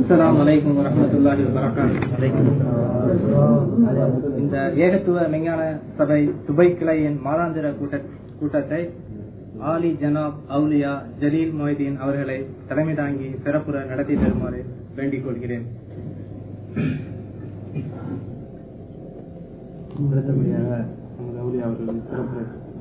அஸ்ஸலாமு அலைக்கும் வரஹ்மத்துல்லாஹி வபரகாத்துஹு இந்த ஏகத்துவ விஞ்ஞான சபை துபை கிளையின் மாதாந்திர கூட்ட கூட்டத்தை ஆலி ஜனாப் அவுலியா ஜலீல் மொய்தீன் அவர்களை தலைமை தாங்கி சிறப்புற நடத்தி தருமாறு வேண்டிக் கொள்கிறேன் அடுத்தபடியாக நமது அவுலியா அவர்கள் சிறப்புரை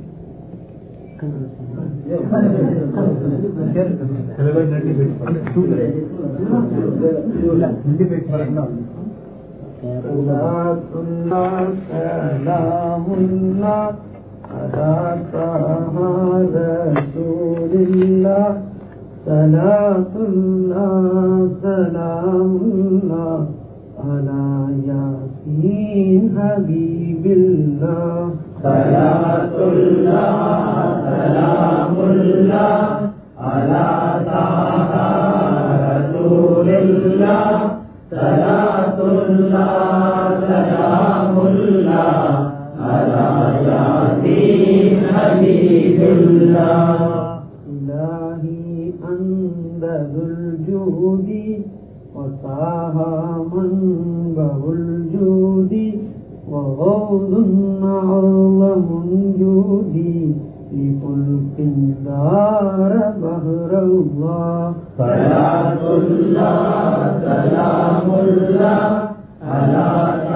صلاة الله سلام الله على طه رسول الله صلاة الله سلام الله على ياسين حبيب الله صلاة الله سلام الله على طه رسول الله صلاة الله سلام الله على ياسين حبيب الله إلهي أنت ذو الجود وطه منبع الجود وغوض أعظم جودي لخلق دار بهر الله صلاة الله سلام الله على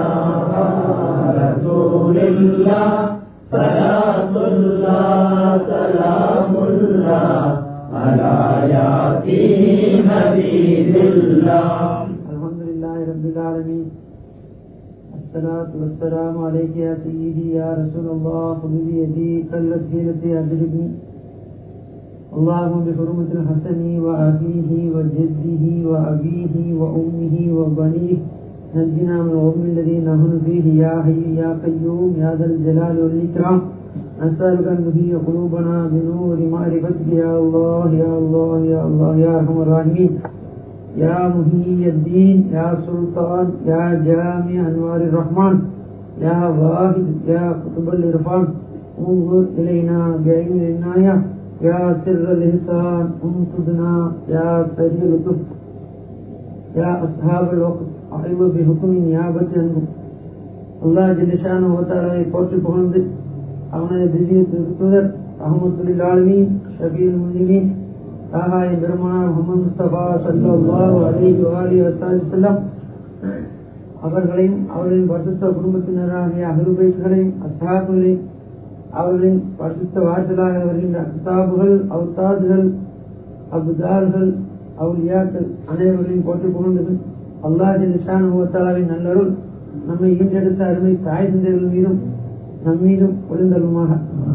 رسول الله صلاة الله سلام الله على ياسين حبيب الله الحمد لله رب العالمين الصلاة والسلام عليك يا سيدي يا رسول الله خذ بيدي قلت حيلتي أدركني اللهم بحرمة الحسن وأبيه وجده وأبيه وأمه وبنيه نجنا من الغم الذي نحن فيه يا حي يا قيوم يا ذا الجلال والإكرام نسألك أن تهي قلوبنا بنور معرفتك يا الله يا الله يا الله يا أرحم الراحمين يا مهي الدين يا سلطان يا جامع أنوار الرحمن يا واحد يا قطب الإرفان انظر إلينا بعين العناية يا سر الإحسان انقذنا يا سريع اللطف يا أصحاب الوقت أعلم بحكم نيابة عنكم அல்லாஹ் ஜில்லிஷான ஓத்தாலாவை போற்றி புகழ்ந்து அவனது திவ்ய திருத்துதர் அஹமத்துல் ஆலமீன் ஷபீல் முனிமீன் தாகாய பெருமானார் முகமது முஸ்தபா சல்லாஹு அலைஹி வாலி வஸல்லம் அவர்களையும் அவர்களின் பரிசுத்த குடும்பத்தினராகிய அகலுபைகளையும் அஸ்ஹாபுகளையும் அவர்களின் பரிசுத்த வாசலாக வருகின்ற கிதாபுகள் அவுத்தாதுகள் அபுதார்கள் அவுலியாக்கள் அனைவர்களையும் போற்றி புகழ்ந்தது அல்லாஹ் ஜில்லிஷான ஓத்தாலாவின் நல்லருள் நம்மை ஈண்டெடுத்த அருமை தாய் தந்தைகள் மீதும் நம் மீதும் ஒளிந்தருமாக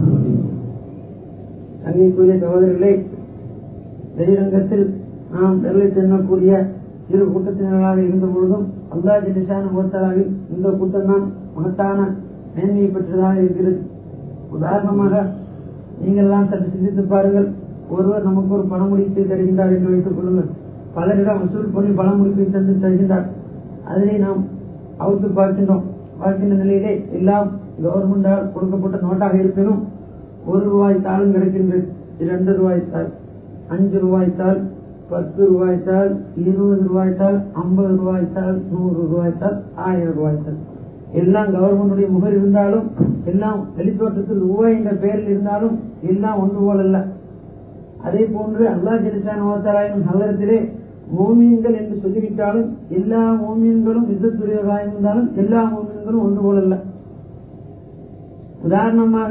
அன்னைக்குரிய சகோதரர்களே வெளிரங்கத்தில் நாம் விரலை தென்னக்கூடிய சிறு கூட்டத்தினராக இருந்த பொழுதும் அல்லா ஜிலிஷான ஓத்தலாவில் இந்த கூட்டம் தான் மகத்தான மேன்மையை பெற்றதாக இருக்கிறது உதாரணமாக நீங்கள் எல்லாம் சற்று சிந்தித்து பாருங்கள் ஒருவர் நமக்கு ஒரு பணமுடிப்பை தருகின்றார் என்று வைத்துக் கொள்ளுங்கள் பலரிடம் வசூல் பண்ணி பணமுடிப்பை தந்து தருகின்றார் அதனை நாம் அவுத்து பார்க்கின்றோம் பார்க்கின்ற நிலையிலே எல்லாம் கவர்மெண்டால் கொடுக்கப்பட்ட நோட்டாக இருப்பினும் ஒரு ரூபாய் தாளும் கிடைக்கின்றது இரண்டு ரூபாய் தாள் அஞ்சு ரூபாய் தாள் பத்து ரூபாய் தாள் இருபது ரூபாய் தாள் ஐம்பது ரூபாய் தாள் நூறு ரூபாய் தாள் ஆயிரம் ரூபாய் தாள் எல்லாம் கவர்மெண்டுடைய முகர் இருந்தாலும் எல்லாம் வெளித்தோட்டத்தில் ரூபாய் என்ற பெயரில் இருந்தாலும் எல்லாம் ஒன்று போல் அல்ல அதே போன்று அல்லா ஜெலிசான் ஓத்தராயின் நகரத்திலே மோமீன்கள் என்று சொல்லிவிட்டாலும் எல்லா மோமீன்களும் யுத்தத்துறையர்களாக இருந்தாலும் எல்லா மோமீன்களும் ஒன்று போல் அல்ல உதாரணமாக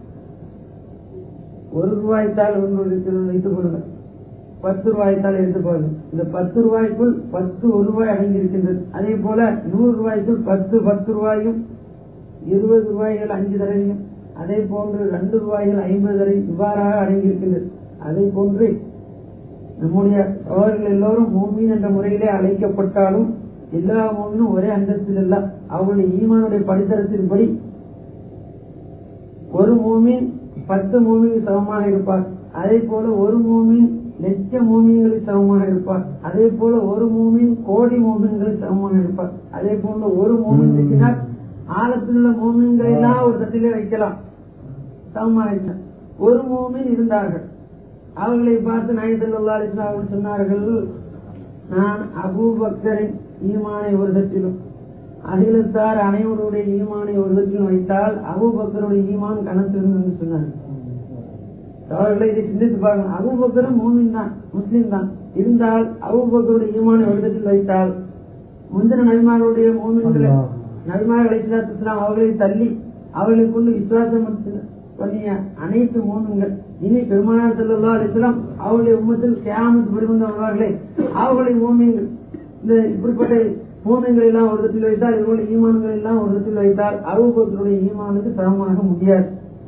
ஒரு ரூபாய்த்தாள் ஒன்று இருக்கிறது வைத்துக் கொள்ளுங்கள் பத்து ரூபாய்த்தாள் எடுத்துக் கொள்ளுங்கள் இந்த பத்து ரூபாய்க்குள் பத்து ஒரு ரூபாய் அடங்கி இருக்கின்றது அதே போல நூறு ரூபாய்க்குள் பத்து பத்து ரூபாயும் இருபது ரூபாய்கள் அஞ்சு தடவையும் அதே போன்று ரெண்டு ரூபாய்கள் ஐம்பது தடவை இவ்வாறாக அடங்கி இருக்கின்றது அதே போன்று நம்முடைய சகோதரர்கள் எல்லோரும் மூமீன் என்ற முறையிலே அழைக்கப்பட்டாலும் எல்லா மூமினும் ஒரே அந்தத்தில் அல்ல அவருடைய ஈமானுடைய படித்தரத்தின்படி ஒரு மூமின் பத்து மூமின் சமமாக இருப்பார் அதே போல ஒரு மூமின் லட்ச மூமின்களுக்கு சமமாக இருப்பார் அதே போல ஒரு மூமின் கோடி மூமின்களுக்கு சமமாக இருப்பார் அதே போல ஒரு மூமின் இருக்கிறார் ஆழத்தில் உள்ள மூமின்களை எல்லாம் ஒரு தட்டிலே வைக்கலாம் சமமாக இருக்கிறார் ஒரு மூமின் இருந்தார்கள் அவர்களை பார்த்து நாயசல்லா அலிஸ்லாம் அவர்கள் சொன்னார்கள் நான் அபூபக்கரின் ஈமானை ஒரு இடத்திலும் அகிலத்தார் அனைவருடைய ஈமானை ஒரு இடத்திலும் வைத்தால் அபூபக்கருடைய ஈமான் கணத்திலும் என்று சொன்னார் அவர்களை இதை சிந்தித்து பாருங்க அபூபக்கரும் மூமின் தான் முஸ்லீம் தான் இருந்தால் அபூபக்கருடைய ஈமானை ஒரு இடத்தில் வைத்தால் முந்தின நபிமார்களுடைய மூமின்களை நபிமார்கள் இஸ்லாத்து இஸ்லாம் அவர்களை தள்ளி அவர்களை கொண்டு விசுவாசம் பண்ணிய அனைத்து மூமின்கள் இனி பெருமானார் செல்லா அலிஸ்லாம் அவருடைய உம்மத்தில் கியாமத் பெருமந்த வருவார்களே அவர்களை மூமின்கள் இந்த இப்படிப்பட்ட மூமின்கள் எல்லாம் ஒரு இடத்தில் வைத்தால் இவர்களுடைய ஈமான்கள் எல்லாம் ஒரு இடத்தில் வைத்தால் அபூபக்கருடைய ஈமானுக்கு சமமாக முடியாது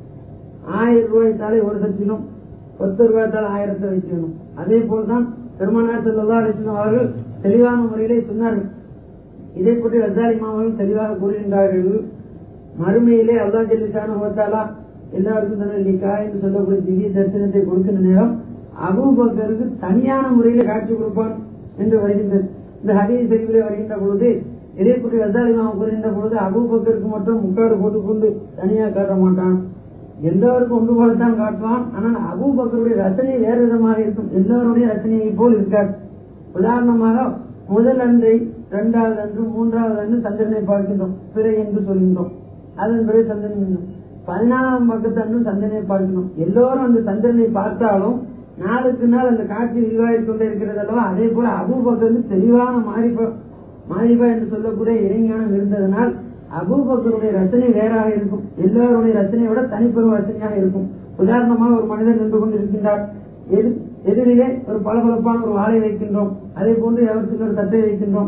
ஆயிரம் ரூபாய்த்தாலே ஒரு லட்சத்திலும் பத்து ரூபாய்த்தால் ஆயிரத்தை வைக்கணும் அதே போல்தான் பெருமானார் செல்லா அலிஸ்லாம் அவர்கள் தெளிவான முறையிலே சொன்னார்கள் இதை பற்றி ரஜாலி மாமர்கள் தெளிவாக கூறுகின்றார்கள் மறுமையிலே அல்லா ஜெல்லிசான ஹோத்தாலா எல்லாருக்கும் தன்னை நிக்கா என்று சொல்லக்கூடிய திவ்ய தரிசனத்தை கொடுக்கின்ற நேரம் அபூபக்கருக்கு தனியான முறையில காட்சி கொடுப்பான் என்று வருகின்றது இந்த ஹதீஸ் சரிவிலே வருகின்ற பொழுது இதை பற்றி ரஜாலி மாமன் கூறுகின்ற பொழுது அபூபக்கருக்கு மட்டும் முக்காடு போட்டுக்கொண்டு தனியா காட்ட மாட்டான் எல்லோருக்கும் ஒன்று போலத்தான் காட்டுவான் ஆனால் அபூபக்கருடைய ரசனை வேறு விதமாக இருக்கும் எல்லோருடைய ரசனையை போல் இருக்காது உதாரணமாக முதல் அன்றை இரண்டாவது அன்று மூன்றாவது அன்று சந்திரனை பார்க்கின்றோம் பிறை என்று சொல்கின்றோம் அதன் பிறகு சந்திரன் பதினாலாம் பக்கத்து அன்று சந்திரனை பார்க்கணும் எல்லோரும் அந்த சந்திரனை பார்த்தாலும் நாளுக்கு நாள் அந்த காட்சி விரிவாகிக் கொண்டே இருக்கிறது அல்லவா அதே போல அபூபக்கருக்கு தெளிவான மாறிப்பா மாறிப்பா என்று சொல்லக்கூடிய இறைஞானம் இருந்ததனால் அபூபக்கருடைய ரசனை வேறாக இருக்கும் எல்லோருடைய ரசனையை விட தனிப்பெரும் ரசனையாக இருக்கும் உதாரணமாக ஒரு மனிதன் நின்று கொண்டிருக்கின்றார் எதிர் எதிரிலே ஒரு பளபளப்பான ஒரு வாளை வைக்கின்றோம் அதே போன்று எவருக்கு ஒரு தட்டை வைக்கின்றோம்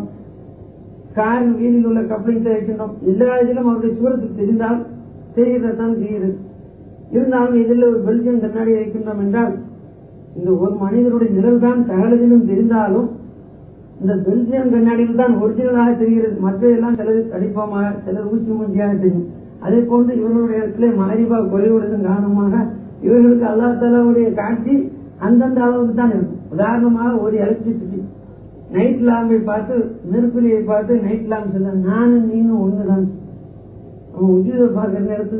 காரின் வீலில் உள்ள கப்ளிங்ஸை வைக்கின்றோம் எல்லா இதிலும் அவருடைய சுவரத்துக்கு தெரிந்தால் தெரிகிறதான் செய்யுது இருந்தாலும் இதில் ஒரு பெல்ஜியம் கண்ணாடியை வைக்கின்றோம் என்றால் இந்த ஒரு மனிதனுடைய நிழல் தான் சகலதிலும் தெரிந்தாலும் இந்த பெல்ஜியம் கண்ணாடியில் தான் ஒரிஜினலாக தெரிகிறது மற்றதெல்லாம் சிலர் கடிப்பமாக சிலர் ஊசி மூஞ்சியாக தெரியும் அதே போன்று இவர்களுடைய இடத்திலே மாரிபா குறைவுடன் காரணமாக இவர்களுக்கு அல்லா தலாவுடைய காட்சி அந்தந்த அளவுக்கு தான் இருக்கும் உதாரணமாக ஒரு எலக்ட்ரிசிட்டி நைட் லாம்பை பார்த்து மெர்குரியை பார்த்து நைட் லாம்ப் சொல்ல நானும் நீனும் ஒண்ணுதான் அவன் உஜீத பார்க்கிற நேரத்துல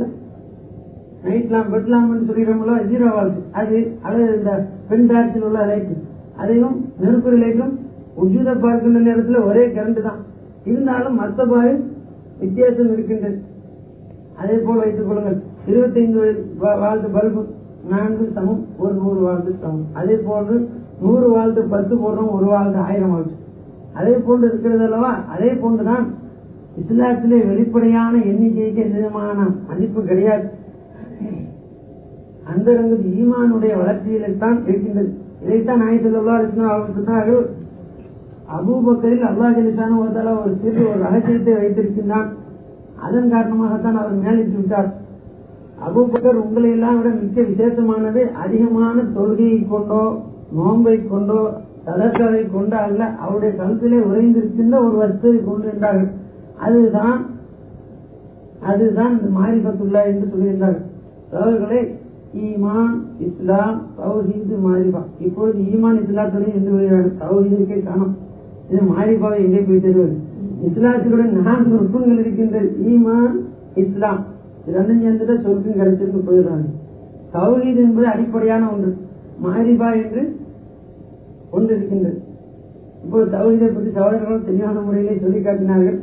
நைட் லாம்ப் பெட் லாம்ப்னு சொல்லிடுறோம்ல ஜீரோ வால்ட் அது அல்லது இந்த பெண் டார்ச்சில் உள்ள லைட் அதையும் மெர்குரி லைட்டும் உஜூத பார்க்கின்ற நேரத்துல ஒரே கரண்ட் தான் இருந்தாலும் மற்ற பாய் வித்தியாசம் இருக்கின்றது அதே போல் வைத்துக் கொள்ளுங்கள் இருபத்தைந்து வாழ்த்து பல்பு நான்கு சமம் ஒரு நூறு வாழ்த்து சமம் அதே போன்று நூறு வாழ்த்து பத்து போடுறோம் ஒரு வாழ்த்து ஆயிரம் வாழ்த்து அதே போன்று இருக்கிறது அல்லவா அதே போன்றுதான் இஸ்லாத்திலே வெளிப்படையான எண்ணிக்கைக்கு எந்த விதமான மதிப்பு கிடையாது அந்த ரங்கத்து ஈமானுடைய வளர்ச்சியில்தான் இருக்கின்றது இதைத்தான் நாயசல்லா அலிஸ்லாம் அவர்கள் சொன்னார்கள் அபூபக்கரில் அல்லா ஜலிசான ஒரு சிறு ஒரு ரகசியத்தை வைத்திருக்கின்றான் அதன் காரணமாகத்தான் அவர் மேலிட்டு விட்டார் அபூபக்கர் உங்களை எல்லாம் விட மிக்க விசேஷமானது அதிகமான தொழுகையை கொண்டோ நோன்பை கொண்டோ சதக்காவை கொண்டோ அல்ல அவருடைய கழுத்திலே உறைந்திருக்கின்ற ஒரு வஸ்துவை கொண்டு என்றார்கள் அதுதான் அதுதான் இந்த மாரிபத்துள்ளா என்று சொல்கின்றார்கள் சோழர்களே ஈமான் இஸ்லாம் தௌஹீது மாரிபா இப்பொழுது ஈமான் இஸ்லாத்துடைய என்று வருகிறார்கள் தௌஹீதுக்கே காணும் இது மாரிபாவை எங்கே போய் தருவது இஸ்லாத்தினுடன் நான்கு உறுப்புகள் இருக்கின்றது ஈமான் இஸ்லாம் ரெண்டும் சேர்ந்துட்டு சொர்க்கம் கிடைச்சிருக்கு போயிடுறாங்க தௌஹீத் என்பது அடிப்படையான ஒன்று மாரிபா என்று ஒன்று இருக்கின்றது இப்போ தௌஹீதை பற்றி சகோதரர்களும் தெளிவான முறையிலே சொல்லி காட்டினார்கள்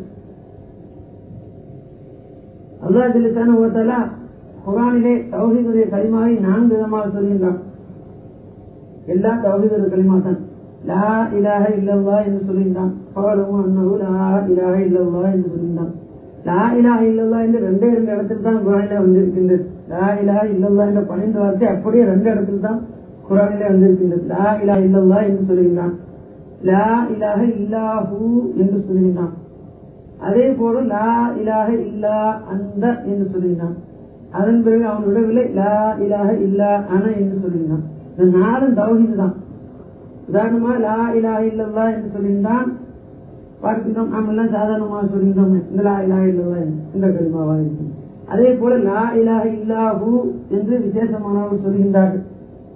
அல்லா ஜிலிசான ஒருத்தலா குரானிலே தௌஹீதுடைய களிமாவை நான்கு விதமாக சொல்கின்றான் எல்லா தௌஹீதுடைய களிமா தான் லா இலாஹ இல்லல்லா என்று சொல்கின்றான் பாலும் அன்னவு லா இலாஹ இல்லல்லா என்று சொல்கின்றான் லா இலாஹ இல்லல்லா என்று ரெண்டே ரெண்டு இடத்தில் தான் குரானிலே வந்திருக்கின்றது லா இலாஹ இல்லல்லா என்ற பன்னெண்டு வார்த்தை அப்படியே ரெண்டு இடத்தில் தான் குரானிலே வந்திருக்கின்றது லா இலாஹ இல்லல்லா என்று சொல்கின்றான் லா இலாஹ இல்லாஹூ என்று சொல்கின்றான் அதே போல லா இலாஹ இல்லா அந்த என்று சொல்கின்றான் அதன் பிறகு அவன் விடவில்லை லா இலாஹ இல்லா அன என்று சொல்கின்றான் இந்த நாளும் தௌஹீது தான் உதாரணமா லா இலாஹ இல்லல்லா என்று சொல்கின்றான் பார்க்கின்றோம் நாம் எல்லாம் சாதாரணமாக சொல்கின்றோம் இந்த லா இலாஹ இல்லல்லா இந்த கலிமாவாக இருக்கும் அதே போல லா இலாஹ இல்லாஹு என்று விசேஷமானவர்கள் சொல்கின்றார்கள்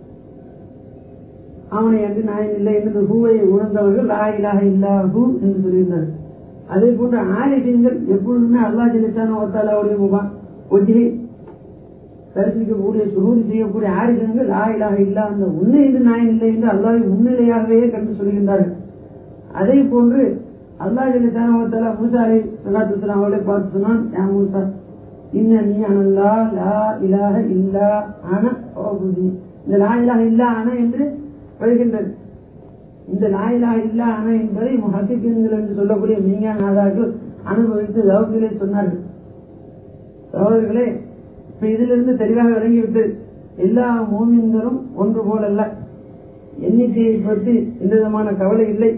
அவனை அன்று நாயன் இல்லை என்று ஹூவை உணர்ந்தவர்கள் லா இலாஹ இல்லாஹு என்று சொல்கின்றார்கள் அதே போன்ற ஆலிகங்கள் எப்பொழுதுமே அல்லா ஜலிசான ஒத்தாலாவுடைய முகாம் ஒஜிரி தரிசிக்கக்கூடிய சுகூதி செய்யக்கூடிய ஆரிஜனங்கள் லா இலாக இல்லா அந்த உண்மை என்று நாயன் இல்லை என்று அல்லாவை முன்னிலையாகவே கண்டு சொல்கின்றார்கள் அதே போன்று அல்லாஹ் ஜல்லிசான மூசா அலை சலாத்து அவர்களை பார்த்து சொன்னான் யா மூசா இன்ன நீ அனல்லா லா இலாஹ இல்லா அன ஓபுதி இந்த லா இலாஹ இல்லா அன என்று வருகின்றது இந்த லா இலாஹ இல்லா அன என்பதை முஹத்திகள் என்று சொல்லக்கூடிய மீங்கா நாதாக்கள் அனுபவித்து லவுகிலே சொன்னார்கள் சகோதரர்களே இப்ப இதிலிருந்து தெளிவாக விளங்கிவிட்டு எல்லா மோமின்களும் ஒன்று போலல்ல எண்ணிக்கையை பற்றி எந்த விதமான கவலை இல்லை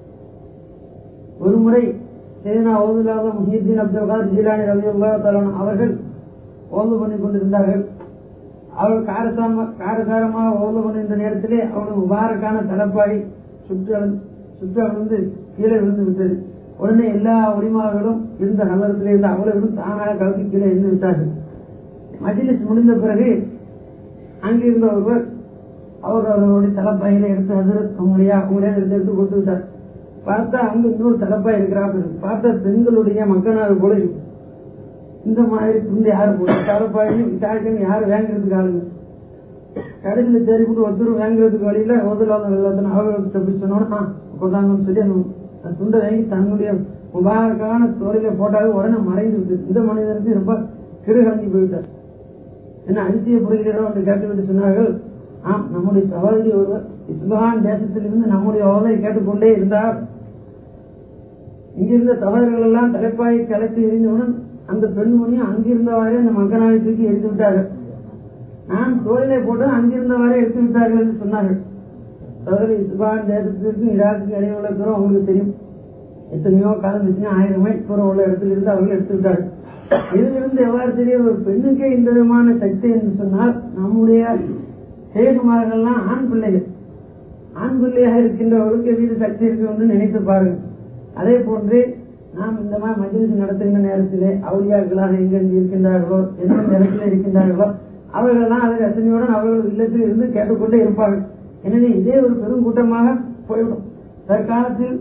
ஒரு முறை சேனா ஓதுலாத முஹியத்தின் அப்துல் கார் ஜிலானி ரவி தலான் அவர்கள் ஓது பண்ணி கொண்டிருந்தார்கள் அவள் காரசாம காரசாரமாக ஓது பண்ணிருந்த நேரத்திலே அவளுடைய முபாரக்கான தலப்பாடி சுற்று சுற்று அமர்ந்து கீழே விழுந்து விட்டது உடனே எல்லா உரிமார்களும் இருந்த நகரத்திலே இருந்த அவ்வளவுகளும் தானாக கலந்து கீழே இருந்து விட்டார்கள் மஜிலிஸ் முடிந்த பிறகு அங்கிருந்த ஒருவர் அவர் அவர்களுடைய தலைப்பாயில எடுத்து ஹசரத் உங்களையா உங்களையா எடுத்து எடுத்து கொடுத்து விட்டார் பார்த்தா அங்க இன்னொரு தலைப்பாய் இருக்கிறார்கள் பார்த்தா பெண்களுடைய மக்கனாக போல இருக்கு இந்த மாதிரி துண்டு யாரு போட்டு தலைப்பாயின்னு விசாரிக்கணும் யாரு வாங்குறதுக்கு ஆளுங்க கடைசியில் தேடி போட்டு ஒருத்தர் வாங்குறதுக்கு வழியில முதலாவது வெள்ளத்தின அவர்களுக்கு தப்பி சொன்னோன்னா கொண்டாங்கன்னு சொல்லி அந்த அந்த துண்டை வாங்கி தன்னுடைய முபாரக்கான தோரையில போட்டாவே உடனே மறைந்து விட்டு இந்த மனிதனுக்கு ரொம்ப கிடுகலங்கி போயிட்டார் என்ன அதிசயப்படுகிறோம் என்று கேட்டுவிட்டு சொன்னார்கள் ஆம் நம்முடைய சகோதரி ஒருவர் இஸ்லான் தேசத்திலிருந்து நம்முடைய ஓதை கேட்டுக்கொண்டே இருந்தார் இங்கிருந்த தவறுகள் எல்லாம் தலைப்பாயை கலைத்து எரிந்தவுடன் அந்த பெண்மணியும் அங்கிருந்தவாறே அந்த மக்கனாவை தூக்கி எடுத்து விட்டார்கள் நான் தோழிலை போட்டு அங்கிருந்தவாறே எடுத்து விட்டார்கள் என்று சொன்னார்கள் சகோதரி இஸ்லான் தேசத்திற்கும் ஈராக்கு இடையே உள்ள தூரம் உங்களுக்கு தெரியும் எத்தனையோ காலம் எத்தனையோ ஆயிரம் மைல் தூரம் உள்ள இடத்துல இருந்து அவர்கள் எடுத்து விட்டார்கள் இதிலிருந்து எவ்வாறு தெரியும் ஒரு பெண்ணுக்கே இந்த விதமான சக்தி என்று சொன்னால் நம்முடைய சேகுமார்கள்லாம் ஆண் பிள்ளைகள் ஆண் பிள்ளையாக இருக்கின்றவர்களுக்கு எவ்வித சக்தி இருக்கு என்று நினைத்து பாருங்கள் அதே போன்று நாம் இந்த மாதிரி மஜிலிஸ் நடத்துகின்ற நேரத்திலே அவுளியாக்களாக எங்கெங்கு இருக்கின்றார்களோ எந்தெந்த இடத்துல இருக்கின்றார்களோ அவர்கள்லாம் அதை ரசனையுடன் அவர்கள் இல்லத்தில் இருந்து கேட்டுக்கொண்டே இருப்பார்கள் எனவே இதே ஒரு பெரும் கூட்டமாக போய்விடும் தற்காலத்தில்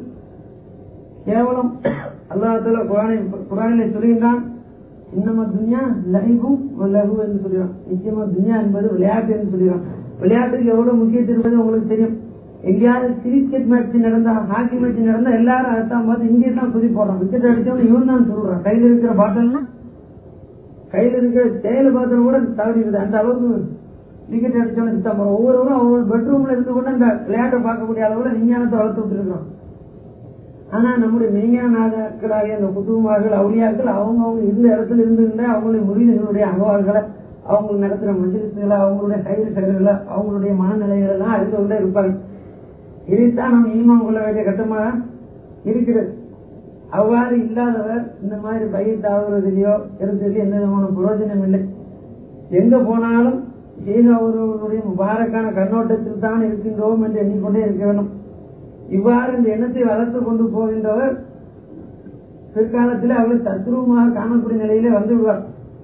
கேவலம் அல்லாஹால குரானை குரானிலே சொல்கின்றான் இன்னம துன்யா லஹிபும் லகு என்று சொல்கிறான் நிச்சயமா துன்யா என்பது விளையாட்டு என்று சொல்கிறான் விளையாட்டுக்கு எவ்வளவு முக்கியத்துவம் இருப்பது உங்களுக்கு தெரியும் எங்கேயாவது கிரிக்கெட் மேட்ச் நடந்தா ஹாக்கி மேட்ச் நடந்தா எல்லாரும் அதைத்தான் பார்த்து இங்கே தான் குதி போடுறான் விக்கெட் அடிச்சவன இவன் தான் சொல்றான் கையில் இருக்கிற பாட்டல்னா கையில் இருக்கிற செயல பாத்திரம் கூட தவறிடுது அந்த அளவுக்கு விக்கெட் அடிச்சவன சுத்தம் போறோம் ஒவ்வொருவரும் ஒவ்வொரு பெட்ரூம்ல இருந்து கொண்டு அந்த விளையாட்டை பார்க்கக்கூடிய அளவுல விஞ்ஞானத்தை வளர்த்து விட்டுருக்கிறோம் ஆனா நம்முடைய மெய்ஞானாக்களாகிய அந்த குத்துமார்கள் அவுளியாக்கள் அவங்க அவங்க இருந்த இடத்துல இருந்து இருந்த அவங்களுடைய முறிவுகளுடைய அகவால்களை அவங்க நடத்துற மஜிலிசுகளை அவங்களுடைய கையில் செயல்களை அவங்களுடைய மனநிலைகள் எல்லாம் அறிந்து கொண்டே இருப்பாங்க இதைத்தான் நம்ம ஈமான் கொள்ள வேண்டிய கட்டமாக இருக்கிறது அவ்வாறு இல்லாதவர் இந்த மாதிரி பயிர் தாவுறதுலயோ இருக்கிறதுலயோ எந்த விதமான பிரயோஜனம் இல்லை எங்க போனாலும் செய்த ஒருவருடைய முபாரக்கான கண்ணோட்டத்தில் தான் இருக்கின்றோம் என்று எண்ணிக்கொண்டே இருக்க வேண்டும் இவ்வாறு இந்த எண்ணத்தை வளர்த்து கொண்டு போகின்றவர் பிற்காலத்தில் அவர்களை தத்ரூபமாக காணக்கூடிய நிலையிலே வந்து விடுவார்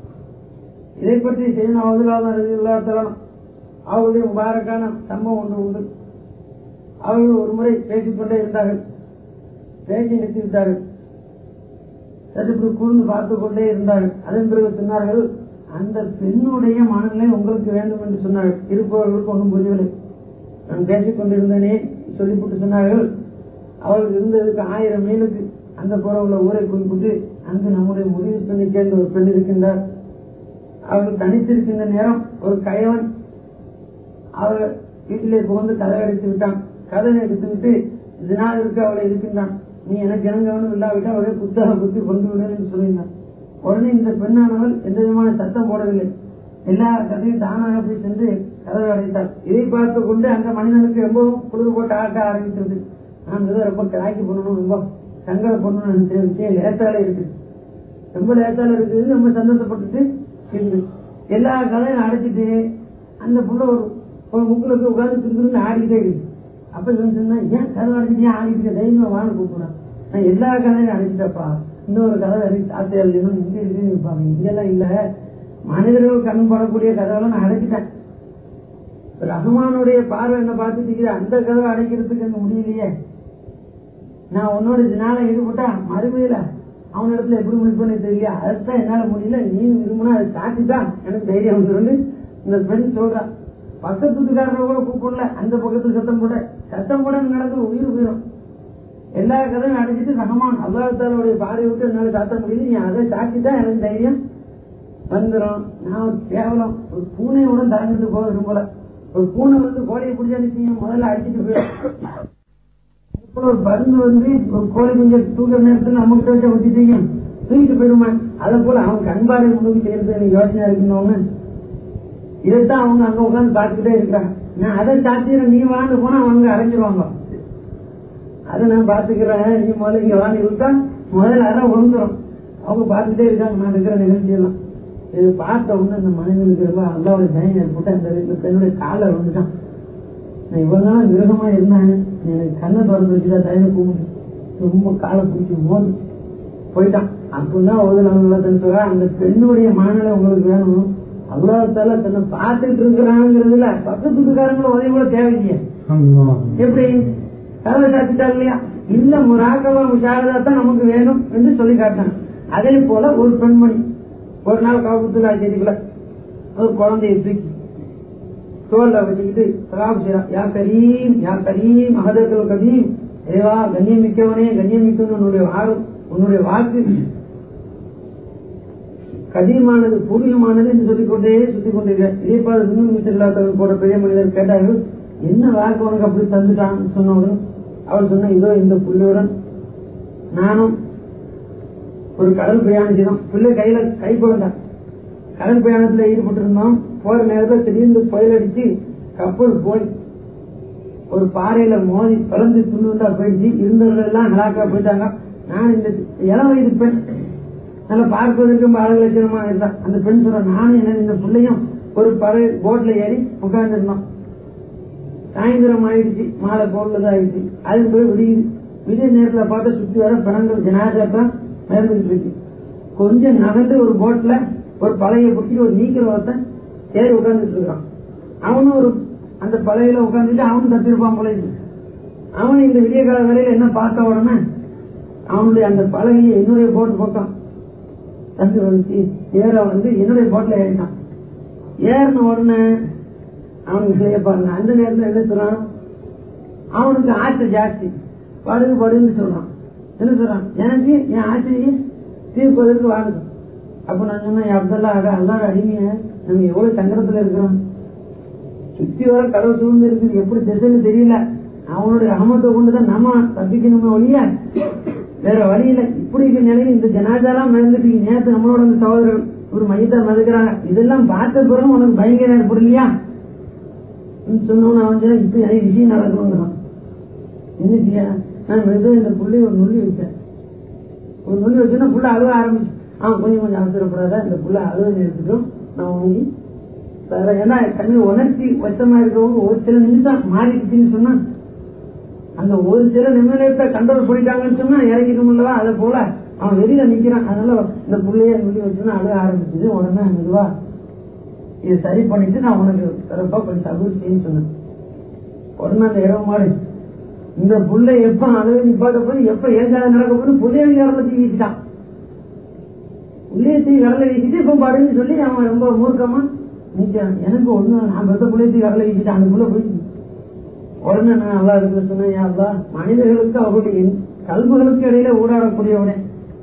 இதை பற்றி செய்யணும் அவதுலாதம் அவருடைய முபாரக்கான சம்பவம் ஒன்று உண்டு அவர்கள் ஒரு முறை பேசிக்கொண்டே இருந்தார்கள் பேசி நிறுத்திவிட்டார்கள் சற்று கூர்ந்து பார்த்து கொண்டே இருந்தார்கள் அதன் பிறகு சொன்னார்கள் அந்த பெண்ணுடைய மனநிலை உங்களுக்கு வேண்டும் என்று சொன்னார்கள் இருப்பவர்களுக்கு ஒன்றும் புரியவில்லை நான் பேசிக் கொண்டிருந்தேனே சொல்லிவிட்டு சொன்னார்கள் அவர்கள் இருந்ததுக்கு ஆயிரம் மைலுக்கு அந்த புற உள்ள ஊரை குறிப்பிட்டு அங்கு நம்முடைய முடிவு பெண்ணை சேர்ந்த ஒரு பெண் இருக்கின்றார் அவர்கள் தனித்திருக்கின்ற நேரம் ஒரு கயவன் அவர் வீட்டிலே புகுந்து கதை அடித்து விட்டான் கதை எடுத்து விட்டு தினாவிற்கு அவளை இருக்கின்றான் நீ எனக்கு இணங்கவனும் இல்லாவிட்டால் அவளை குத்தாக குத்தி கொண்டு விடு என்று சொல்லியிருந்தான் உடனே இந்த பெண்ணானவள் எந்த விதமான சத்தம் போடவில்லை எல்லா கதையும் தானாக போய் சென்று கதவை அடைத்தார் இதை பார்த்து கொண்டு அந்த மனிதனுக்கு ரொம்பவும் குளிர் போட்டு ஆட்ட ஆரம்பித்தது நான் ஏதோ ரொம்ப கிராக்கி பண்ணணும் ரொம்ப சங்கடம் பண்ணணும்னு நினைச்ச விஷயம் லேசால இருக்கு ரொம்ப லேசால இருக்குது ரொம்ப சந்தோஷப்பட்டுட்டு இருந்து எல்லா கதையும் அடைச்சிட்டு அந்த புள்ள ஒரு ஒரு முக்குல உட்கார்ந்து திருந்து ஆடிக்கிட்டே இருக்கு அப்ப இவன் சொன்னா ஏன் கதை அடைச்சிட்டு ஏன் ஆடிட்டு இருக்க? தைரியமா வாங்க கூப்பிடுறான் நான் எல்லா கதையும் அடைச்சிட்டப்பா இன்னொரு கதை எனக்கு சாத்தியம் இல்லைன்னு இங்க இருக்குன்னு இருப்பாங்க இங்கெல்லாம் இல்ல மனிதர்கள் கண் படக்கூடிய கதையெல்லாம் நான் அடைச்சிட்டேன் ரஹ்மானுடைய பார்வை என்ன பார்த்துட்டு அந்த கதவை அடைக்கிறதுக்கு எனக்கு முடியலையே நான் உன்னோட இதனால ஈடுபட்டா மறுமையில அவன் இடத்துல எப்படி முடிப்பேன்னு தெரியல அதுதான் என்னால முடியல நீ விரும்பினா அதை சாத்திதான் எனக்கு தைரியம் வந்துருந்து இந்த பெண் சொல்றா பக்கத்து வீட்டுக்காரர்கள் கூட கூப்பிடல அந்த பக்கத்துல சத்தம் போட சத்தம் போட நடந்து உயிர் போயிடும் எல்லா கதையும் அடைச்சிட்டு ரஹமான் அல்லாஹாலுடைய பார்வை விட்டு என்னால சாத்த முடியல நீ அதை சாட்சி தான் எனக்கு தைரியம் வந்துடும் நான் கேவலம் ஒரு பூனையோட தாங்கிட்டு போக விரும்பல ஒரு பூனை வந்து கோழியை பிடிச்சா நிச்சயம் முதல்ல அடிச்சுட்டு போயிடும் இப்போ ஒரு பருந்து வந்து ஒரு கோழி குஞ்சம் தூக்குற நேரத்துல நம்ம கிட்ட வச்ச ஊத்தி செய்யும் தூக்கிட்டு போயிடுமா அதை போல அவன் கண்பார்வை முன்னுக்கு செய்யறது எனக்கு யோசனை இருக்கணும்னு இதைத்தான் அவங்க அங்க உட்காந்து பார்த்துக்கிட்டே இருக்காங்க நான் அதை சாத்திரம் நீ வாண்டு போனா அவங்க அரைஞ்சிருவாங்க அதை நான் பாத்துக்கிறேன் நீ முதல்ல இங்க வாண்டி விட்டா முதல்ல அரை விழுந்துரும் அவங்க பார்த்துட்டே இருக்காங்க நான் இருக்கிற நிகழ்ச்சி எல்லாம் இது பார்த்த உடனே இந்த மனிதனுக்கு ரொம்ப அல்லாவுடைய பயம் ஏற்பட்டு அந்த இந்த பெண்ணுடைய காலில் விழுந்துட்டான் நான் இவ்வளவு நாள் மிருகமா இருந்தேன் எனக்கு கண்ணை திறந்து வச்சுட்டா தயவு கூப்பிட்டு ரொம்ப காலை பிடிச்சி மோதி போயிட்டான் அப்படிதான் ஒரு நாள் சொல்ற அந்த பெண்ணுடைய மனநிலை உங்களுக்கு வேணும் அல்லாத்தால தன்னை பார்த்துட்டு இருக்கிறாங்கிறதுல பக்கத்து வீட்டுக்காரங்களும் உதவி கூட தேவையில்லையே எப்படி கதவை சாத்திட்டா இல்லையா இல்ல முராக்கவா முஷாரதா தான் நமக்கு வேணும் என்று சொல்லி காட்டினாங்க அதே போல ஒரு பெண்மணி ஒரு நாள் காபத்துல செடிக்குள்ள ஒரு குழந்தையை தூக்கி தோல்ல வச்சுக்கிட்டு சலாம் செய்யறா யா கரீம் யா கரீம் அகதர்கள் கதீம் ஏவா கண்ணியம் மிக்கவனே கண்ணியம் மிக்கவன் உன்னுடைய வாரம் உன்னுடைய வாக்கு கதீமானது பூர்வமானது என்று சொல்லிக்கொண்டே சுத்திக் கொண்டிருக்கிறார் இதே போல இன்னும் மிச்சல்லாதவர் போற பெரிய மனிதர் கேட்டார்கள் என்ன வாக்கு உனக்கு அப்படி தந்துட்டான்னு சொன்னவங்க அவர் சொன்ன இதோ இந்த புள்ளியுடன் நானும் ஒரு கடல் பிரயாணம் செய்தோம் பிள்ளை கையில கை குழந்தை கடல் பிரயாணத்துல ஈடுபட்டு இருந்தோம் போற நேரத்துல திடீர்னு புயல் அடிச்சு கப்பல் போய் ஒரு பாறையில மோதி பிளந்து துணுந்தா போயிடுச்சு இருந்தவர்கள் எல்லாம் ஹலாக்கா போயிட்டாங்க நான் இந்த இளம் வயது பெண் நல்லா பார்ப்பதற்கு ரொம்ப அழகு லட்சணமா இருந்தா அந்த பெண் சொல்ற நானும் என்ன இந்த பிள்ளையும் ஒரு பழைய போட்ல ஏறி உட்கார்ந்து இருந்தோம் சாயந்தரம் ஆயிடுச்சு மாலை போர்லதான் ஆயிடுச்சு அது போய் விடியுது விடிய நேரத்துல பார்த்தா சுத்தி வர பிணங்கள் ஜனாதான் நடந்துட்டு இருக்கு கொஞ்சம் நகர்ந்து ஒரு போட்ல ஒரு பழைய பிடிச்சி ஒரு நீக்கிற ஒருத்தன் ஏறி உட்கார்ந்துட்டு இருக்கான் அவனும் ஒரு அந்த பழையில உட்காந்துட்டு அவனும் தப்பிருப்பான் போல இருக்கு அவன் இந்த விடிய கால வேலையில என்ன பார்த்த உடனே அவனுடைய அந்த பலகையை என்னுடைய போட்டு பக்கம் தந்து வச்சு ஏற வந்து என்னுடைய போட்ல ஏறிட்டான் ஏறின உடனே அவனுக்கு செய்ய பாருங்க அந்த நேரத்துல என்ன சொல்றான் அவனுக்கு ஆசை ஜாஸ்தி படுகு படுன்னு சொல்றான் என்ன சொல்றான் எனக்கு என் ஆசையை தீர்ப்பதற்கு வாழுது அப்ப நான் சொன்னேன் அப்தல்லா அட அல்லாட அடிமைய நம்ம எவ்வளவு சங்கடத்துல இருக்கிறோம் சுத்தி வர கடவுள் சூழ்ந்து இருக்குது எப்படி திசைன்னு தெரியல அவனுடைய அகமத்தை கொண்டுதான் நம்ம தப்பிக்கணுமே ஒழிய வேற வழி இல்ல இப்படி இருக்க நிலையில் இந்த ஜனாதாலாம் மறந்துட்டு நேரத்து நம்மளோட அந்த சகோதரர்கள் ஒரு மையத்தை மதுக்கிறாங்க இதெல்லாம் பார்த்த பிறகு உனக்கு பயங்கர ஏற்படலையா சொன்னோன்னு அவன் சொன்னா இப்ப எனக்கு விஷயம் நடக்கணுங்கிறான் என்ன செய்ய நான் மெதுவாக இந்த புள்ளி ஒரு நுள்ளி வச்சேன் ஒரு நுள்ளி வச்சோன்னா புள்ள அழுக ஆரம்பிச்சு அவன் கொஞ்சம் கொஞ்சம் அவசரப்படாத இந்த புள்ள அழுக நிறுத்திட்டும் நான் வாங்கி வேற ஏன்னா கண்ணு உணர்ச்சி வச்சமா இருக்கவங்க ஒரு சில நிமிஷம் மாறிடுச்சுன்னு சொன்னா அந்த ஒரு சில நிமிடத்தை கண்ட்ரோல் பண்ணிட்டாங்கன்னு சொன்னா இறக்கிட்டோம்லவா அதை போல அவன் வெளியில நிக்கிறான் அதனால இந்த புள்ளைய நுள்ளி வச்சோன்னா அழுக ஆரம்பிச்சது உடனே மெதுவா இதை சரி பண்ணிட்டு நான் உனக்கு சிறப்பா கொஞ்சம் சகுல் செய்ய சொன்னேன் உடனே அந்த இரவு மாடு இந்த புள்ள எப்ப அழுகு நிப்பாட்ட போது எப்ப ஏற்காடு நடக்க போது புள்ளைய கடலை தீ வீசிட்டான் புள்ளைய தீ கடலை வீசிட்டு இப்ப படுன்னு சொல்லி அவன் ரொம்ப மூர்க்கமா நிக்கிறான் எனக்கு ஒண்ணு நான் பெத்த புள்ளைய தீ கடலை வீசிட்டான் அந்த புள்ள போயிடுச்சு உடனே நான் நல்லா இருக்கு சொன்னேன் அல்லா மனிதர்களுக்கு அவருடைய கல்புகளுக்கு இடையில ஊடாடக்கூடியவனே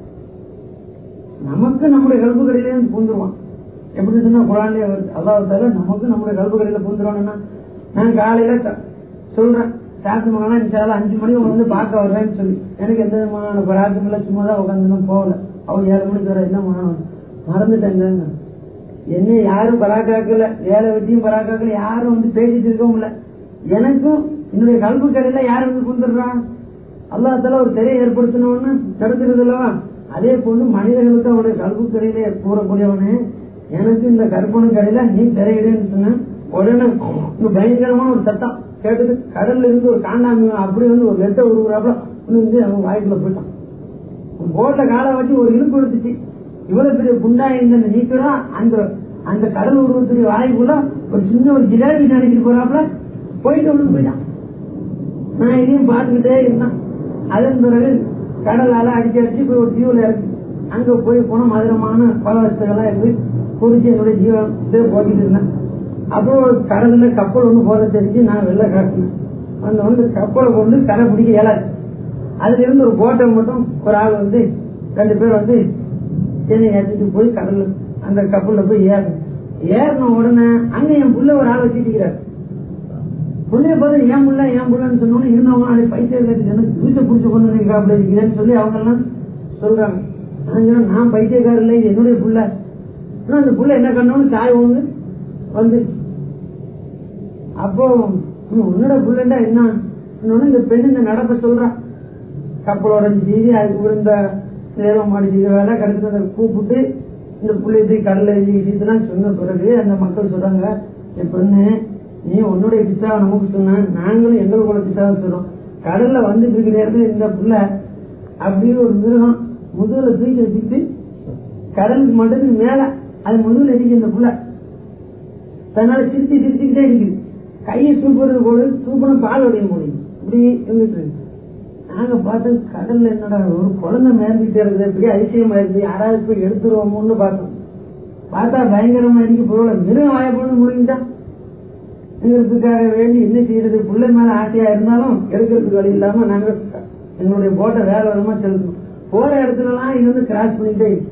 நமக்கு நம்முடைய கல்பு கடையிலே பூந்துருவான் எப்படி சொன்னா குழந்தைய வருது அதாவது நமக்கு நம்முடைய கல்பு கடையில பூந்துருவான்னா நான் காலையில க- சொல்றேன் சாத்து மகனா இன்ஷால அஞ்சு மணி உங்களை வந்து பார்க்க வர்றேன்னு சொல்லி எனக்கு எந்த விதமான பராக்கம் இல்ல சும்மா தான் உட்காந்து போகல அவன் ஏழு மணிக்கு வர என்ன மகன் மறந்துட்டேங்க என்ன யாரும் பராக்காக்கல வேலை வெட்டியும் பராக்காக்கல யாரும் வந்து பேசிட்டு இருக்கவும் இல்ல எனக்கும் என்னுடைய கல்பு கடையில யார் வந்து பூந்துடுறான் அல்லாத்தால ஒரு திரையை ஏற்படுத்தணும்னு தடுக்கிறது அல்லவா அதே போல மனிதர்களுக்கு அவருடைய கல்பு கடையிலே கூறக்கூடியவனே எனக்கு இந்த கற்பனை கடையில நீ திரையிடுன்னு சொன்ன உடனே இங்க பயங்கரமான ஒரு சத்தம் கேட்டது கடல்ல இருந்து ஒரு காண்டாமி அப்படி வந்து ஒரு லெட்டை உருவுறாப்புல வந்து அவன் வாய்க்குள்ள போயிட்டான் போட்ல காலை வச்சு ஒரு இழுப்பு எடுத்துச்சு இவ்வளவு பெரிய குண்டா இருந்த நீக்கிறோம் அந்த அந்த கடல் உருவத்துடைய வாய்க்குள்ள ஒரு சின்ன ஒரு ஜிலேபி நினைச்சிட்டு போறாப்புல போயிட்டு விழுந்து போயிட்டான் நான் இதையும் பார்த்துக்கிட்டே இருந்தேன் அதன் பிறகு கடலால அடிச்சு அடிச்சு போய் ஒரு தீவுல இருக்கு அங்க போய் போன மதுரமான பல வசதிகள்லாம் இருந்து குடிச்சு என்னுடைய ஜீவன் போட்டிட்டு இருந்தேன் அப்புறம் ஒரு கடல்ல கப்பல் ஒண்ணு போற தெரிஞ்சு நான் வெளில காட்டினேன் அந்த வந்து கப்பலை கொண்டு கரை பிடிக்க இயலாது அதுல இருந்து ஒரு போட்டை மட்டும் ஒரு ஆள் வந்து ரெண்டு பேர் வந்து என்னை ஏற்றிட்டு போய் கடல்ல அந்த கப்பல்ல போய் ஏறணும் ஏறின உடனே அங்க என் புள்ள ஒரு ஆள் வச்சுக்கிறார் புள்ளைய பார்த்து ஏன் புள்ள ஏன் புள்ளன்னு சொன்னோன்னு இருந்தவங்க நாளை பைத்தியம் எனக்கு ஜூசை பிடிச்சி கொண்டு வந்து அப்படி இருக்கிறேன்னு சொல்லி அவங்க எல்லாம் சொல்றாங்க நான் சொன்னேன், நான் பைத்தியக்காரர் இல்லை இது என்னுடைய புள்ள ஆனா அந்த புள்ள என்ன பண்ணோன்னு தாய் ஒண்ணு வந்து அப்போ "ம், உன்னோட புள்ளண்டா என்ன இன்னொன்னு இந்த பெண் இந்த நடப்ப சொல்றான் கப்பலோட செய்தி அதுக்கு விழுந்த நேரம் மாடி செய்த வேலை கடைசியில் அதை கூப்பிட்டு இந்த புள்ளையத்தை கடல்ல வீசிட்டுலாம் சொன்ன பிறகு அந்த மக்கள் சொல்றாங்க என் பொண்ணு நீ உன்னுடைய பிசாவை நமக்கு சொன்ன நாங்களும் எங்களுக்குள்ள பிசாவை சொல்றோம் கடல்ல வந்துட்டு இருக்கிற நேரத்துல இந்த புள்ள அப்படியே ஒரு மிருகம் முதுகுல தூக்கி வச்சுட்டு கடலுக்கு மட்டும் மேல அது முதுகுல அடிக்க இந்த புள்ள தன்னால சிரிச்சு சிரிச்சுக்கிட்டே இருக்குது கையை சூப்புறது போது சூப்பனும் பால் உடைய முடியும் இப்படி இருந்துட்டு இருக்கு. நாங்க பார்த்து கடல்ல என்னடா ஒரு குழந்தை மேர்ந்துட்டே இருக்குது இப்படி அதிசயமா இருக்கு யாராவது போய் எடுத்துருவோமோன்னு பார்த்தோம் பார்த்தா பயங்கரமா இருக்கு பொருளை மிருகம் வாய போட்டு முடிஞ்சா எங்களுக்காக வேண்டி என்ன செய்யறது புள்ள மேல ஆசையா இருந்தாலும் எடுக்கிறதுக்கு வழி இல்லாம நாங்க எங்களுடைய போட்டை வேற விதமா செலுத்தணும் போற இடத்துல எல்லாம் இது வந்து கிராஸ் பண்ணிட்டே இருக்கு.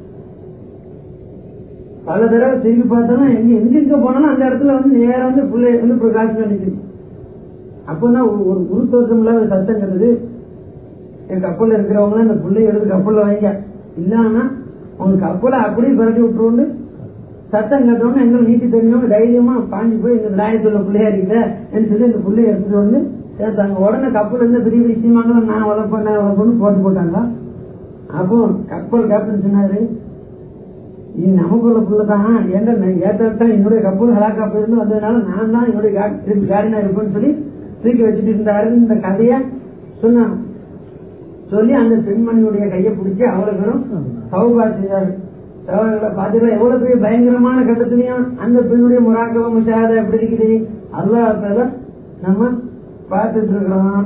பல தடவை திரும்பி பார்த்தாலும் எங்க எங்க எங்க போனாலும் அந்த இடத்துல வந்து நேரா வந்து பிள்ளை வந்து பிரகாசம் நினைக்குது அப்பதான் ஒரு ஒரு குரு தோற்றம் இல்லாத ஒரு சத்தம் கண்டது என் கப்பல்ல இருக்கிறவங்க இந்த பிள்ளைய எடுத்து கப்பல்ல வைங்க இல்லாம உங்க கப்பலை அப்படியே பரட்டி விட்டுருவோன்னு சத்தம் கட்டோன்னு எங்களை நீட்டி தெரிஞ்சவங்க தைரியமா பாஞ்சு போய் இந்த விநாயகத்துல பிள்ளையா இருக்கல என்று சொல்லி இந்த பிள்ளைய எடுத்துட்டு வந்து சேர்த்தாங்க உடனே கப்பல் இருந்து பெரிய விஷயமாங்கள நான் வளர்ப்பேன் நான் வளர்ப்பேன்னு போட்டு போட்டாங்க அப்போ கப்பல் கேப்டன் சொன்னாரு இது நமக்குள்ள புள்ளதான் ஏன்டா நான் ஏற்ற என்னுடைய கப்பல் ஹலாக்கா போயிருந்து வந்ததுனால நான் தான் என்னுடைய காடினா இருப்பேன்னு சொல்லி தூக்கி வச்சுட்டு இருந்தாரு இந்த கதைய சொன்னாங்க சொல்லி அந்த பெண்மணியுடைய கையை பிடிச்சி அவ்வளவு பேரும் சௌபா செய்தாரு சகோதரர்களை பார்த்தீங்களா எவ்வளவு பெரிய பயங்கரமான கட்டத்திலையும் அந்த பெண்ணுடைய முராக்கவ முஷாத எப்படி இருக்குது அல்லாஹால நம்ம பார்த்துட்டு இருக்கிறோம்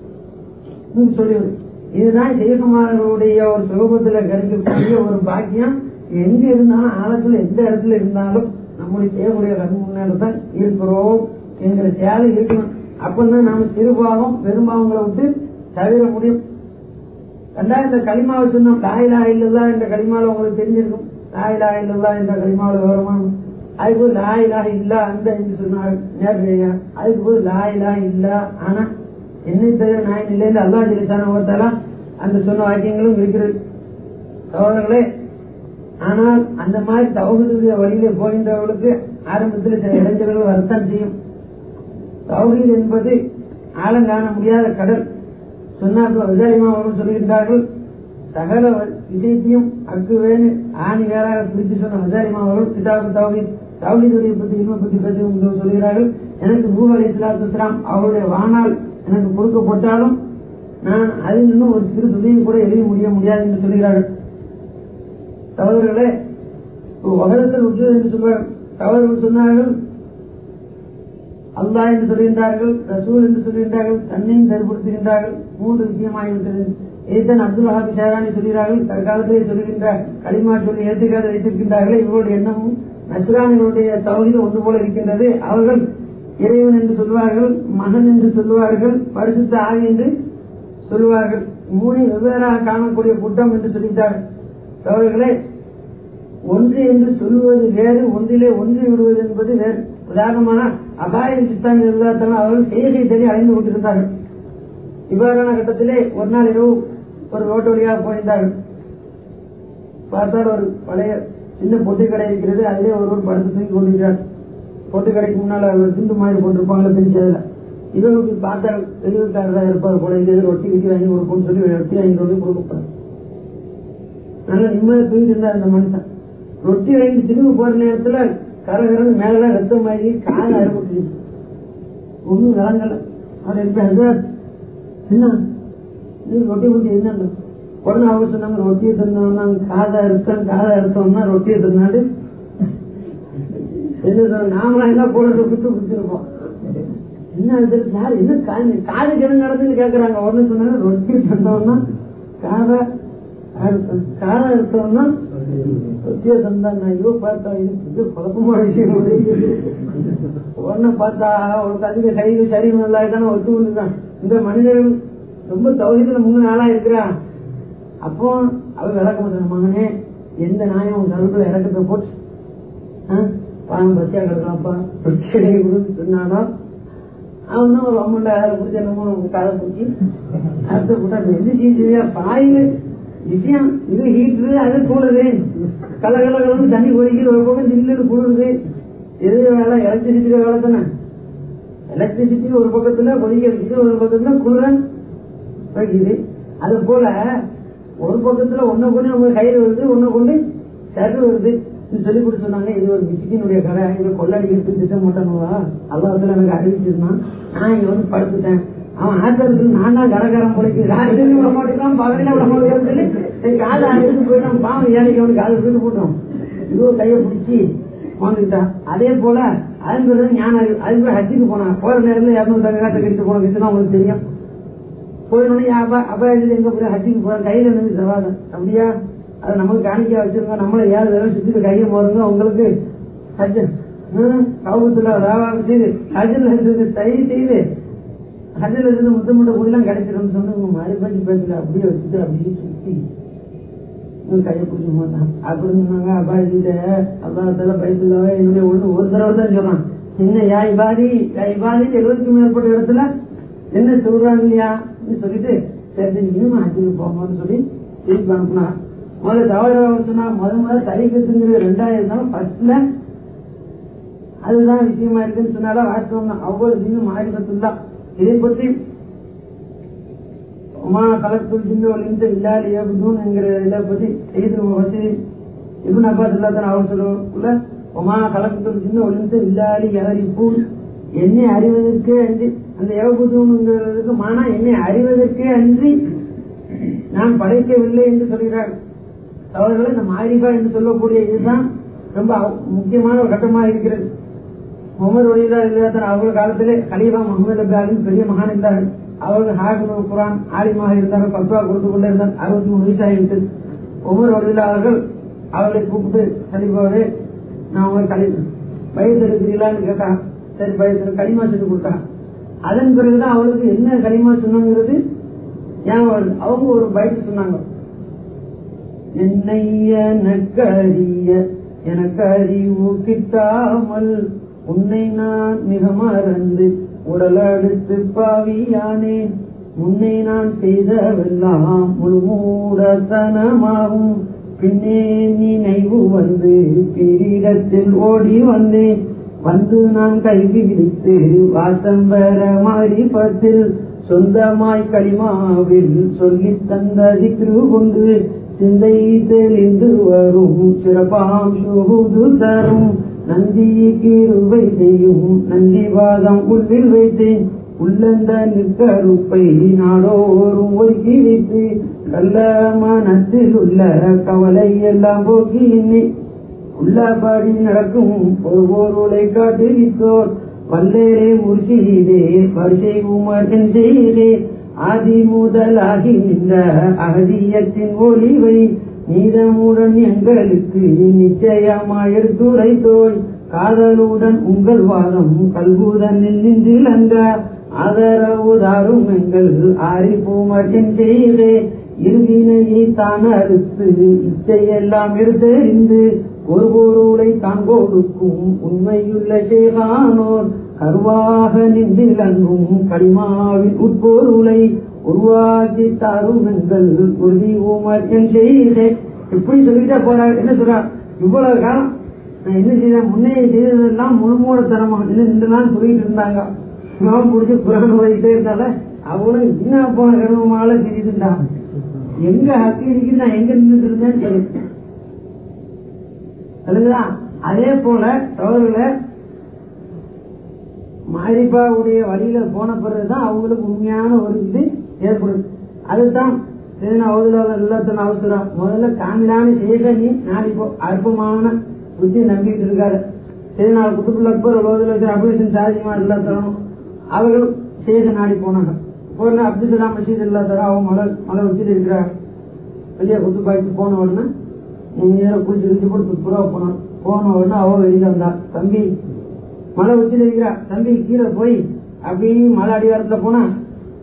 ம், சொல்லி இதுதான் ஜெயகுமாரனுடைய ஒரு சுகபத்துல கிடைக்கக்கூடிய ஒரு பாக்கியம் எங்க இருந்தாலும் ஆழத்துல எந்த இடத்துல இருந்தாலும் நம்முடைய செய்யக்கூடிய கண் முன்னாடி தான் இருக்கிறோம் என்கிற சேலை இருக்கணும் அப்பதான் நாம சிறுபாவம் பெரும்பாவங்களை விட்டு தவிர முடியும் ரெண்டாவது இந்த களிமாவை சொன்னோம் லாயிலா இல்லல்லா என்ற களிமாவில் உங்களுக்கு தெரிஞ்சிருக்கும் லாயிலா இல்லல்லா என்ற களிமாவில் விவரமான அதுக்கு போய் லாயிலா இல்லா அந்த என்று சொன்னார் நேர்மையா அதுக்கு போய் லாயிலா இல்லா ஆனா என்னை தவிர நான் இல்லைன்னு அல்லா ஜெலிசான ஒருத்தலாம் அந்த சொன்ன வாக்கியங்களும் இருக்கிறது சகோதரர்களே ஆனால் அந்த மாதிரி தௌஹீதுடைய வழியிலே போகின்றவர்களுக்கு ஆரம்பத்தில் சில இளைஞர்கள் வருத்தம் செய்யும் தௌஹீத் என்பது ஆழங்காண முடியாத கடல் சொன்னார்கள் விஜயமா அவர்கள் சொல்கின்றார்கள் சகல விஷயத்தையும் அக்கு வேணு ஆணி வேறாக பிரித்து சொன்ன விஜயமா அவர்கள் கிதாபு தௌஹீத் தௌஹீதுடைய பற்றி இன்மை பற்றி பேசும் சொல்கிறார்கள் எனக்கு நூறு அலி இஸ்லாம் அவருடைய வானால் எனக்கு கொடுக்கப்பட்டாலும் நான் அதில் இன்னும் ஒரு சிறு துணியும் கூட எழுத முடிய முடியாது என்று சொல்கிறார்கள் சகோதரர்களே உலகத்தில் உற்றது என்று சொல்வார் சகோதரர்கள் சொன்னார்கள் அல்லாஹ் என்று சொல்கின்றார்கள் ரசூல் என்று சொல்கின்றார்கள் தன்னையும் தருப்படுத்துகின்றார்கள் மூன்று விஷயமாகிவிட்டது ஏதன் அப்துல் வஹாபி ஷாரானி சொல்கிறார்கள் தற்காலத்திலே சொல்கின்ற களிமா சொல்லி ஏற்றுக்காத வைத்திருக்கின்றார்கள் இவர்களுடைய எண்ணமும் நஸ்ரானிகளுடைய தகுதியில் ஒன்று போல இருக்கின்றது அவர்கள் இறைவன் என்று சொல்வார்கள் மகன் என்று சொல்லுவார்கள் பரிசுத்த ஆவி என்று சொல்லுவார்கள் மூணு வெவ்வேறாக காணக்கூடிய கூட்டம் என்று சொல்லிவிட்டார்கள் சோழர்களே ஒன்று என்று சொல்லுவது வேறு ஒன்றிலே ஒன்று விடுவது என்பது வேறு உதாரணமான அபாய கிறிஸ்தான் இருந்தாலும் அவர்கள் செய்கை தேடி அடைந்து கொண்டிருந்தார்கள் இவ்வாறான கட்டத்திலே ஒரு நாள் இரவு ஒரு ரோட்டு வழியாக போயிருந்தார்கள் பார்த்தால் ஒரு பழைய சின்ன பொட்டி கடை இருக்கிறது அதிலே ஒருவர் படுத்து தூக்கி கொண்டிருக்கிறார் பொட்டி கடைக்கு முன்னால் ஒரு துண்டு மாதிரி போட்டிருப்பாங்களே பெஞ்சு அதில் இவருக்கு பார்த்தால் வெளியூர்காரராக இருப்பார் போல இது ரொட்டி கட்டி வாங்கி கொடுப்போம்னு சொல்லி ரொட்டி வாங்கி கொண்டு கொடுப்பார் நல்ல நிம்மதியா தூங்கிட்டு இருந்தார் அந்த மனுஷன் ரொட்டி வாங்கி திரும்பி போற நேரத்துல கரகரன்னு மேல ரத்தம் ஆகி கால அறுபட்டு ஒண்ணும் விளங்கல அவர் எப்படி ஹசரத் என்ன நீ ரொட்டி குட்டி என்ன உடனே அவங்க சொன்னாங்க ரொட்டியை தந்தோம்னா காதா இருக்கேன் காதா எடுத்தோம்னா ரொட்டியை தந்தாண்டு என்ன சொல்ற நாமளா என்ன போல குத்து குத்திருப்போம் என்ன இது யார் என்ன காது காது கிணம் நடந்துன்னு கேக்குறாங்க உடனே சொன்னாங்க ரொட்டி தந்தோம்னா காதா காதா எடுத்தோம்னா ரொட்டியை தந்தாங்க ஐயோ பார்த்தா இது இது குழப்பமான விஷயம் உடனே பார்த்தா அவளுக்கு அதிக கைது சரி நல்லா இருக்கான ஒத்து கொண்டுதான் இந்த மனிதர்கள் ரொம்ப தௌஹீதுல முன்னு நாளா இருக்கிறா அப்போ அவ விளக்க மாட்டாங்க மகனே எந்த நாயம் உன் கருப்புல இறக்கத்தை போட்டு பாவம் பசியா கிடக்கலாம்ப்பா சொன்னாலும் அவன் ஒரு அம்மண்ட அதை பிடிச்ச என்னமோ காதை பிடிச்சி அடுத்த போட்டா எந்த சீசியா பாயில விஷயம் இது ஹீட்ரு அது கூடுது கல கல கலந்து தண்ணி கொதிக்குது ஒரு பக்கம் ஜில்லுன்னு கூடுது எது வேலை எலக்ட்ரிசிட்டி வேலை தானே எலக்ட்ரிசிட்டி ஒரு பக்கத்துல கொதிக்க வைக்குது ஒரு பக்கத்துல குளிரன் வைக்குது அது போல ஒரு பக்கத்துல ஒன்ன கொண்டு நம்ம கையில் வருது ஒன்ன கொண்டு சரு வருது சொல்லி கொடுத்து சொன்னாங்க இது ஒரு மிசிக்கினுடைய கடை இதை கொள்ளடிக்கிறது திட்டம் மாட்டானுவா அல்லாத்துல எனக்கு அறிவிச்சிருந்தான் நான் இங்க வந்து படுத்துட்டேன் அவன் ஆத்திரத்துக்கு நான் தான் கடைக்காரன் போலிக்கு ராத்திரி விட மாட்டேங்கிறான் பகலில விட மாட்டேங்கிறான்னு சொல்லி சரி காலை அடிச்சு போயிட்டான் பாவம் ஏழைக்கு அவனுக்கு காலை வீட்டு போட்டோம் இதோ கையை பிடிச்சி வாங்கிட்டான் அதே போல அதன் பிறகு ஞான அறிவு அது போய் ஹஜ்ஜுக்கு போனான் போற நேரத்துல இரநூறு தங்க காசை கட்டிட்டு போன விஷயம் உங்களுக்கு தெரியும் போயிடணும் அப்பா அப்பா எழுதி எங்க போய் ஹஜ்ஜுக்கு போறேன் கையில இருந்து சவாதம் அப்படியா அது நமக்கு காணிக்க வச்சிருக்கோம் நம்மள ஏழு தடவை சுத்தி கையை போறங்க உங்களுக்கு ஹஜ் கவுத்துல ராவாக செய்து ஹஜ்ல இருந்து தயவு செய்து ஹஜ்ல இருந்து முத்த முட்ட குடிலாம் கிடைச்சிடும் சொன்னு உங்க மாதிரி பண்ணி பேசல அப்படியே வச்சுட்டு அப்படியே சுத்தி கையை பிடிக்க மாட்டான் அப்படின்னு சொன்னாங்க அப்பா கிட்ட அல்லாத்தால பைபிளாவே என்னுடைய ஒண்ணு ஒரு தடவை தான் சொல்றான் என்ன யா இபாதி யா இபாதி எழுபதுக்கும் மேற்பட்ட இடத்துல என்ன சொல்றாங்க இல்லையா சொல்லிட்டு சரி இனிமே ஹஜ்ஜுக்கு போங்கன்னு சொல்லி திருப்பி அனுப்புனா முதல்ல தவறு சொன்னா முத முதல்ல தரிக்கத்துங்கிறது ரெண்டாயிரம் தான் ஃபர்ஸ்ட்ல அதுதான் விஷயமா இருக்குன்னு சொன்னாலும் வாஸ்தவம் தான் அவ்வளவு தீனும் மாறிபத்துள்ளா இதை பற்றி உமா கலத்துள் ஜின்னு ஒளிந்து இல்லாத ஏபுதூன் என்கிற இதை பற்றி செய்து வசதி இவன் அப்பா சொல்லாதான் அவர் சொல்லுள்ள உமா கலத்துள் ஜின்னு ஒளிந்து இல்லாத யாரிப்பு என்னை அறிவதற்கே அன்றி அந்த ஏவபுதூன்ங்கிறதுக்கு மானா என்னை அறிவதற்கே அன்றி நான் படைக்கவில்லை என்று சொல்கிறார் அவர்களை இந்த மாரிபா என்று சொல்லக்கூடிய இதுதான் ரொம்ப முக்கியமான ஒரு கட்டமாக இருக்கிறது முகமது ஒலிதா இல்லாத அவர்கள் காலத்திலே கலீஃபா முகமது அப்தாலின் பெரிய மகான் இருந்தார்கள் அவர்கள் ஹாஃபிஸ் குரான் ஆலிமாக இருந்தார்கள் பத்வா கொடுத்து கொண்டே இருந்தார் அறுபத்தி மூணு வயசாகிவிட்டது ஒவ்வொரு ஒலிதா அவர்கள் அவர்களை கூப்பிட்டு கலிபாவே நான் உங்களை கலி பயத்து இருக்கிறீங்களான்னு கேட்டான் சரி பயத்து களிமா சொல்லி கொடுத்தான் அதன் பிறகுதான் அவளுக்கு என்ன களிமா சொன்னாங்கிறது ஏன் அவங்க ஒரு பயத்து சொன்னாங்க என்னை எனக்கறிய எனக்கு அறிவு கிட்டாமல் உன்னை நான் மிக மறந்து உடல் அடுத்து பாவியானேன் முன்னை நான் செய்தவெல்லாம் முழு மூடத்தனமாகும் பின்னே நினைவு வந்து பீரிடத்தில் ஓடி வந்தேன் வந்து நான் கைவிடித்து வாசம் பெற மாறி பத்தில் சொந்தமாய் களிமாவில் சொல்லித் தந்த திக்ரு கொண்டு சிந்தை தெளிந்து வரும் சிறப்பாம் சுகுது தரும் நந்தி கீருவை செய்யும் நந்தி பாதம் உள்ளில் வைத்தேன் உள்ளந்த நிற்கருப்பை நாடோறும் ஒதுக்கி வைத்து கள்ள மனத்தில் உள்ள கவலை எல்லாம் போக்கி என்னை உள்ளபடி நடக்கும் ஒரு பொருளை காட்டுவித்தோர் பல்லேரே முர்ஷிதே வரிசை உமர் செய்தே ஆதி முதலாகி நின்ற அகதியத்தின் ஒளிவை நீதமுடன் எங்களுக்கு நிச்சயமாய் எடுத்துரைத்தோய் காதலுடன் உங்கள் வாதம் கல்புதனில் நின்றிலங்க ஆதரவு தாரும் எங்கள் ஆரிப்பூமட்டின் செய்தே இருவினையை தான் அறுத்து இச்சையெல்லாம் எடுத்தறிந்து ஒரு பொருளை தான் கொடுக்கும் உண்மையுள்ள சேகானோர் கருவாக நின்றிலங்கும் களிமாவின் உட்பொருளை உருவாக்கி தாரும் எங்கள் உறுதி உமர் என் செய்தே இப்படி சொல்லிட்டே போறார் என்ன சொல்றார் இவ்வளவு காலம் நான் என்ன செய்தேன் முன்னே செய்ததெல்லாம் முழுமூடத்தனமா என்ன ரெண்டு நாள் சொல்லிட்டு இருந்தாங்க நான் பிடிச்சி புராணம் ஓதிட்டே இருந்தால அவளும் என்ன போன கருவமால தெரியுதுண்டான் எங்க ஹக்கு இருக்கு நான் எங்க நின்றுட்டு இருந்தேன்னு சொல்லி அதுங்களா அதே போல சோதரில் மாரிப்பாவுடைய வழியில போன பிறகுதான் அவங்களுக்கு உண்மையான ஒரு இது ஏற்படுது அதுதான் எல்லாத்தன அவசரம் முதல்ல காமிலான சேகனி நாளைக்கு அற்பமான புத்தி நம்பிட்டு இருக்காரு சரி நாள் குத்துக்குள்ள அக்பர் உலகத்தில் இருக்கிற அபிஷன் சாதிமா எல்லாத்தரணும் அவர்கள் சேக நாடி போனாங்க போன அப்துல் கலாம் மசீத் எல்லாத்தரம் அவங்க மலை மலை வச்சுட்டு இருக்கிறாங்க வெளியே குத்துப்பாய்க்கு போன உடனே நேரம் குளிச்சு குளிச்சு போட்டு துப்புரவா போனான் போன உடனே அவ வெளியில வந்தா தம்பி மலை உச்சில இருக்கிறா தம்பி கீழே போய் அப்படியே மலை அடிவாரத்துல போனா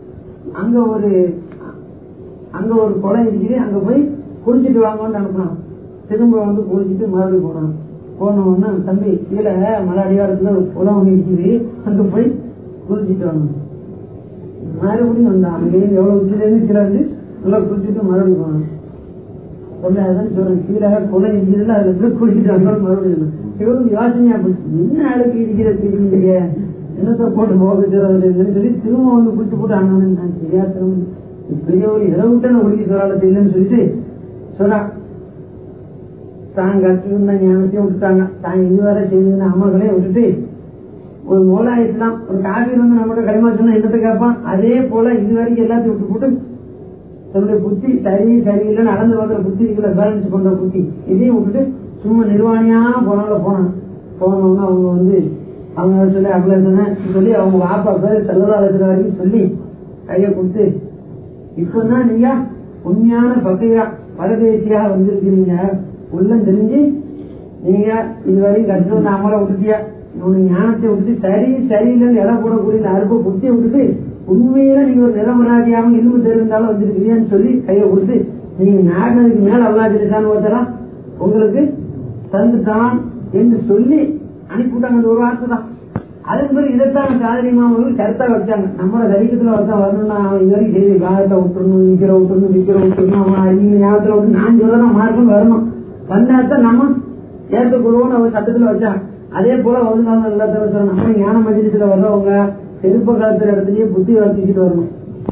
அங்க ஒரு அங்க ஒரு குளம் இருக்குது அங்க போய் குளிச்சுட்டு வாங்கன்னு அனுப்புனான் திரும்ப வந்து குளிச்சுட்டு மறுபடியும் போனான் போன உடனே தம்பி கீழே மலை அடிவாரத்துல ஒரு குளம் ஒண்ணு இருக்குது அங்க போய் குளிச்சுட்டு வாங்க மறுபடியும் வந்தான் அங்கேயும் எவ்வளவு உச்சில இருந்து கீழே வந்து நல்லா குளிச்சுட்டு மறுபடியும் போனான் சொல்ல அதான் சொல்றேன் கீழே குளம் இருக்குதுல அதுல போய் குளிச்சுட்டு வந்தாலும் மறுபடியும் இவருக்கு யோசனையா போச்சு என்ன அழுக்கு இருக்கிற தெரியுங்க என்னத்தை போட்டு போக சொல்லி திரும்ப வந்து குளிச்சு போட்டு அண்ணன் நான் சரியா திரும்ப பெரிய ஒரு இரவு விட்டு குளிக்க சொல்லால தெரியலன்னு சொல்லிட்டு சொல்றான் தான் கற்றுருந்த ஞானத்தையும் விட்டுட்டாங்க தான் இதுவரை செய்திருந்த அமல்களையும் விட்டுட்டு ஒரு மூலாயிரத்துலாம் ஒரு காபி வந்து நம்மகிட்ட கைமா சொன்னா என்னத்தை கேட்பான் அதே போல இது வரைக்கும் எல்லாத்தையும் விட்டு போட்டு தன்னுடைய புத்தி சரி சரியில்லை நடந்து பார்க்குற புத்தி இருக்குல்ல பேலன்ஸ் பண்ற புத்தி இதையும் விட்டுட்டு சும்மா நிர்வாணியா போனால போனான் போனவங்க அவங்க வந்து அவங்க சொல்லி அவ்வளவு சொல்லி அவங்க வாப்பா பேர் செல்லதாலத்துல வரைக்கும் சொல்லி கையை கொடுத்து இப்பதான் நீங்க உண்மையான பக்கையா பரதேசியா வந்திருக்கிறீங்க உள்ளம் தெரிஞ்சு நீங்க இதுவரையும் கற்று வந்து அமலை விட்டுட்டியா உனக்கு ஞானத்தை விட்டுட்டு சரி சரியில்லைன்னு இடம் போடக்கூடிய இந்த அருப்ப புத்தியை விட்டுட்டு உண்மையில நீங்க ஒரு நிரமராஜியாம இன்னும் தெரிந்தாலும் வந்திருக்கிறீங்கன்னு சொல்லி கையை கொடுத்து நீங்க நாடினதுக்கு மேல அல்லா ஜெலிசான்னு ஒருத்தரா உங்களுக்கு தந்துட்டான் என்று சொல்லி அனுப்பிவிட்டாங்க அந்த ஒரு வார்த்தை தான் அதுக்கு பிறகு இதைத்தான் சாதனைமா அவர்கள் கருத்தா வச்சாங்க நம்மளோட தரிக்கத்துல ஒருத்தன் வரணும்னா அவன் இது வரைக்கும் சரி காலத்தை விட்டுறணும் நிக்கிற விட்டுறணும் நிக்கிற விட்டுறணும் அவன் அறிவு ஞாபகத்துல விட்டு நான் சொல்லதான் மார்க்கம் வரணும் வந்தாத்தான் நம்ம ஏற்றுக்கொள்வோம்னு அவர் சட்டத்துல வச்சாங்க அதே போல வந்து நம்ம எல்லாத்தையும் சொல்றோம் நம்ம ஞான மஜிலிசுல வர்றவங்க செருப்ப கலத்துற இடத்துலயே புத்தி வளர்த்திக்கிட்டு வரணும்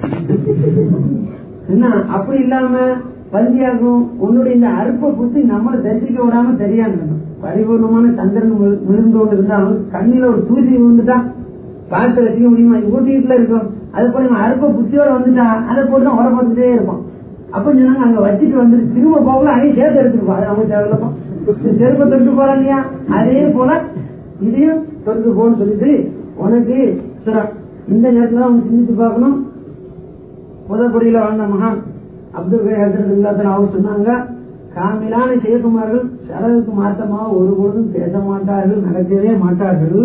என்ன அப்படி இல்லாம பந்தியாகும் உன்னுடைய இந்த அற்ப புத்தி நம்மளை தரிசிக்க விடாம தெரியாம பரிபூர்ணமான சந்திரன் விழுந்து கொண்டு இருந்தாலும் கண்ணில ஒரு தூசி விழுந்துட்டா பார்த்து ரசிக்க முடியுமா ஊட்டிட்டுல இருக்கும் அது போல இவன் அற்ப புத்தியோட வந்துட்டா அதை போட்டு தான் உரப்பாத்துட்டே இருப்பான் அப்ப சொன்னாங்க அங்க வச்சுட்டு வந்து திரும்ப போகல அதையும் சேர்த்து எடுத்துருப்பா அது அவங்க தேவையில்லப்பா செருப்பை தொட்டு போறான் இல்லையா அதே போல இதையும் தொட்டு போன்னு சொல்லிட்டு உனக்கு சொல்றான் இந்த நேரத்துல அவங்க சிந்திச்சு பார்க்கணும் புதக்குடியில வாழ்ந்த மகான் அப்துல் கலாம் அவங்க சொன்னாங்க காமிலான ஜெயக்குமார்கள் செலவுக்கு மாற்றமாக ஒரு பொழுதும் பேச மாட்டார்கள் நடக்கவே மாட்டார்கள்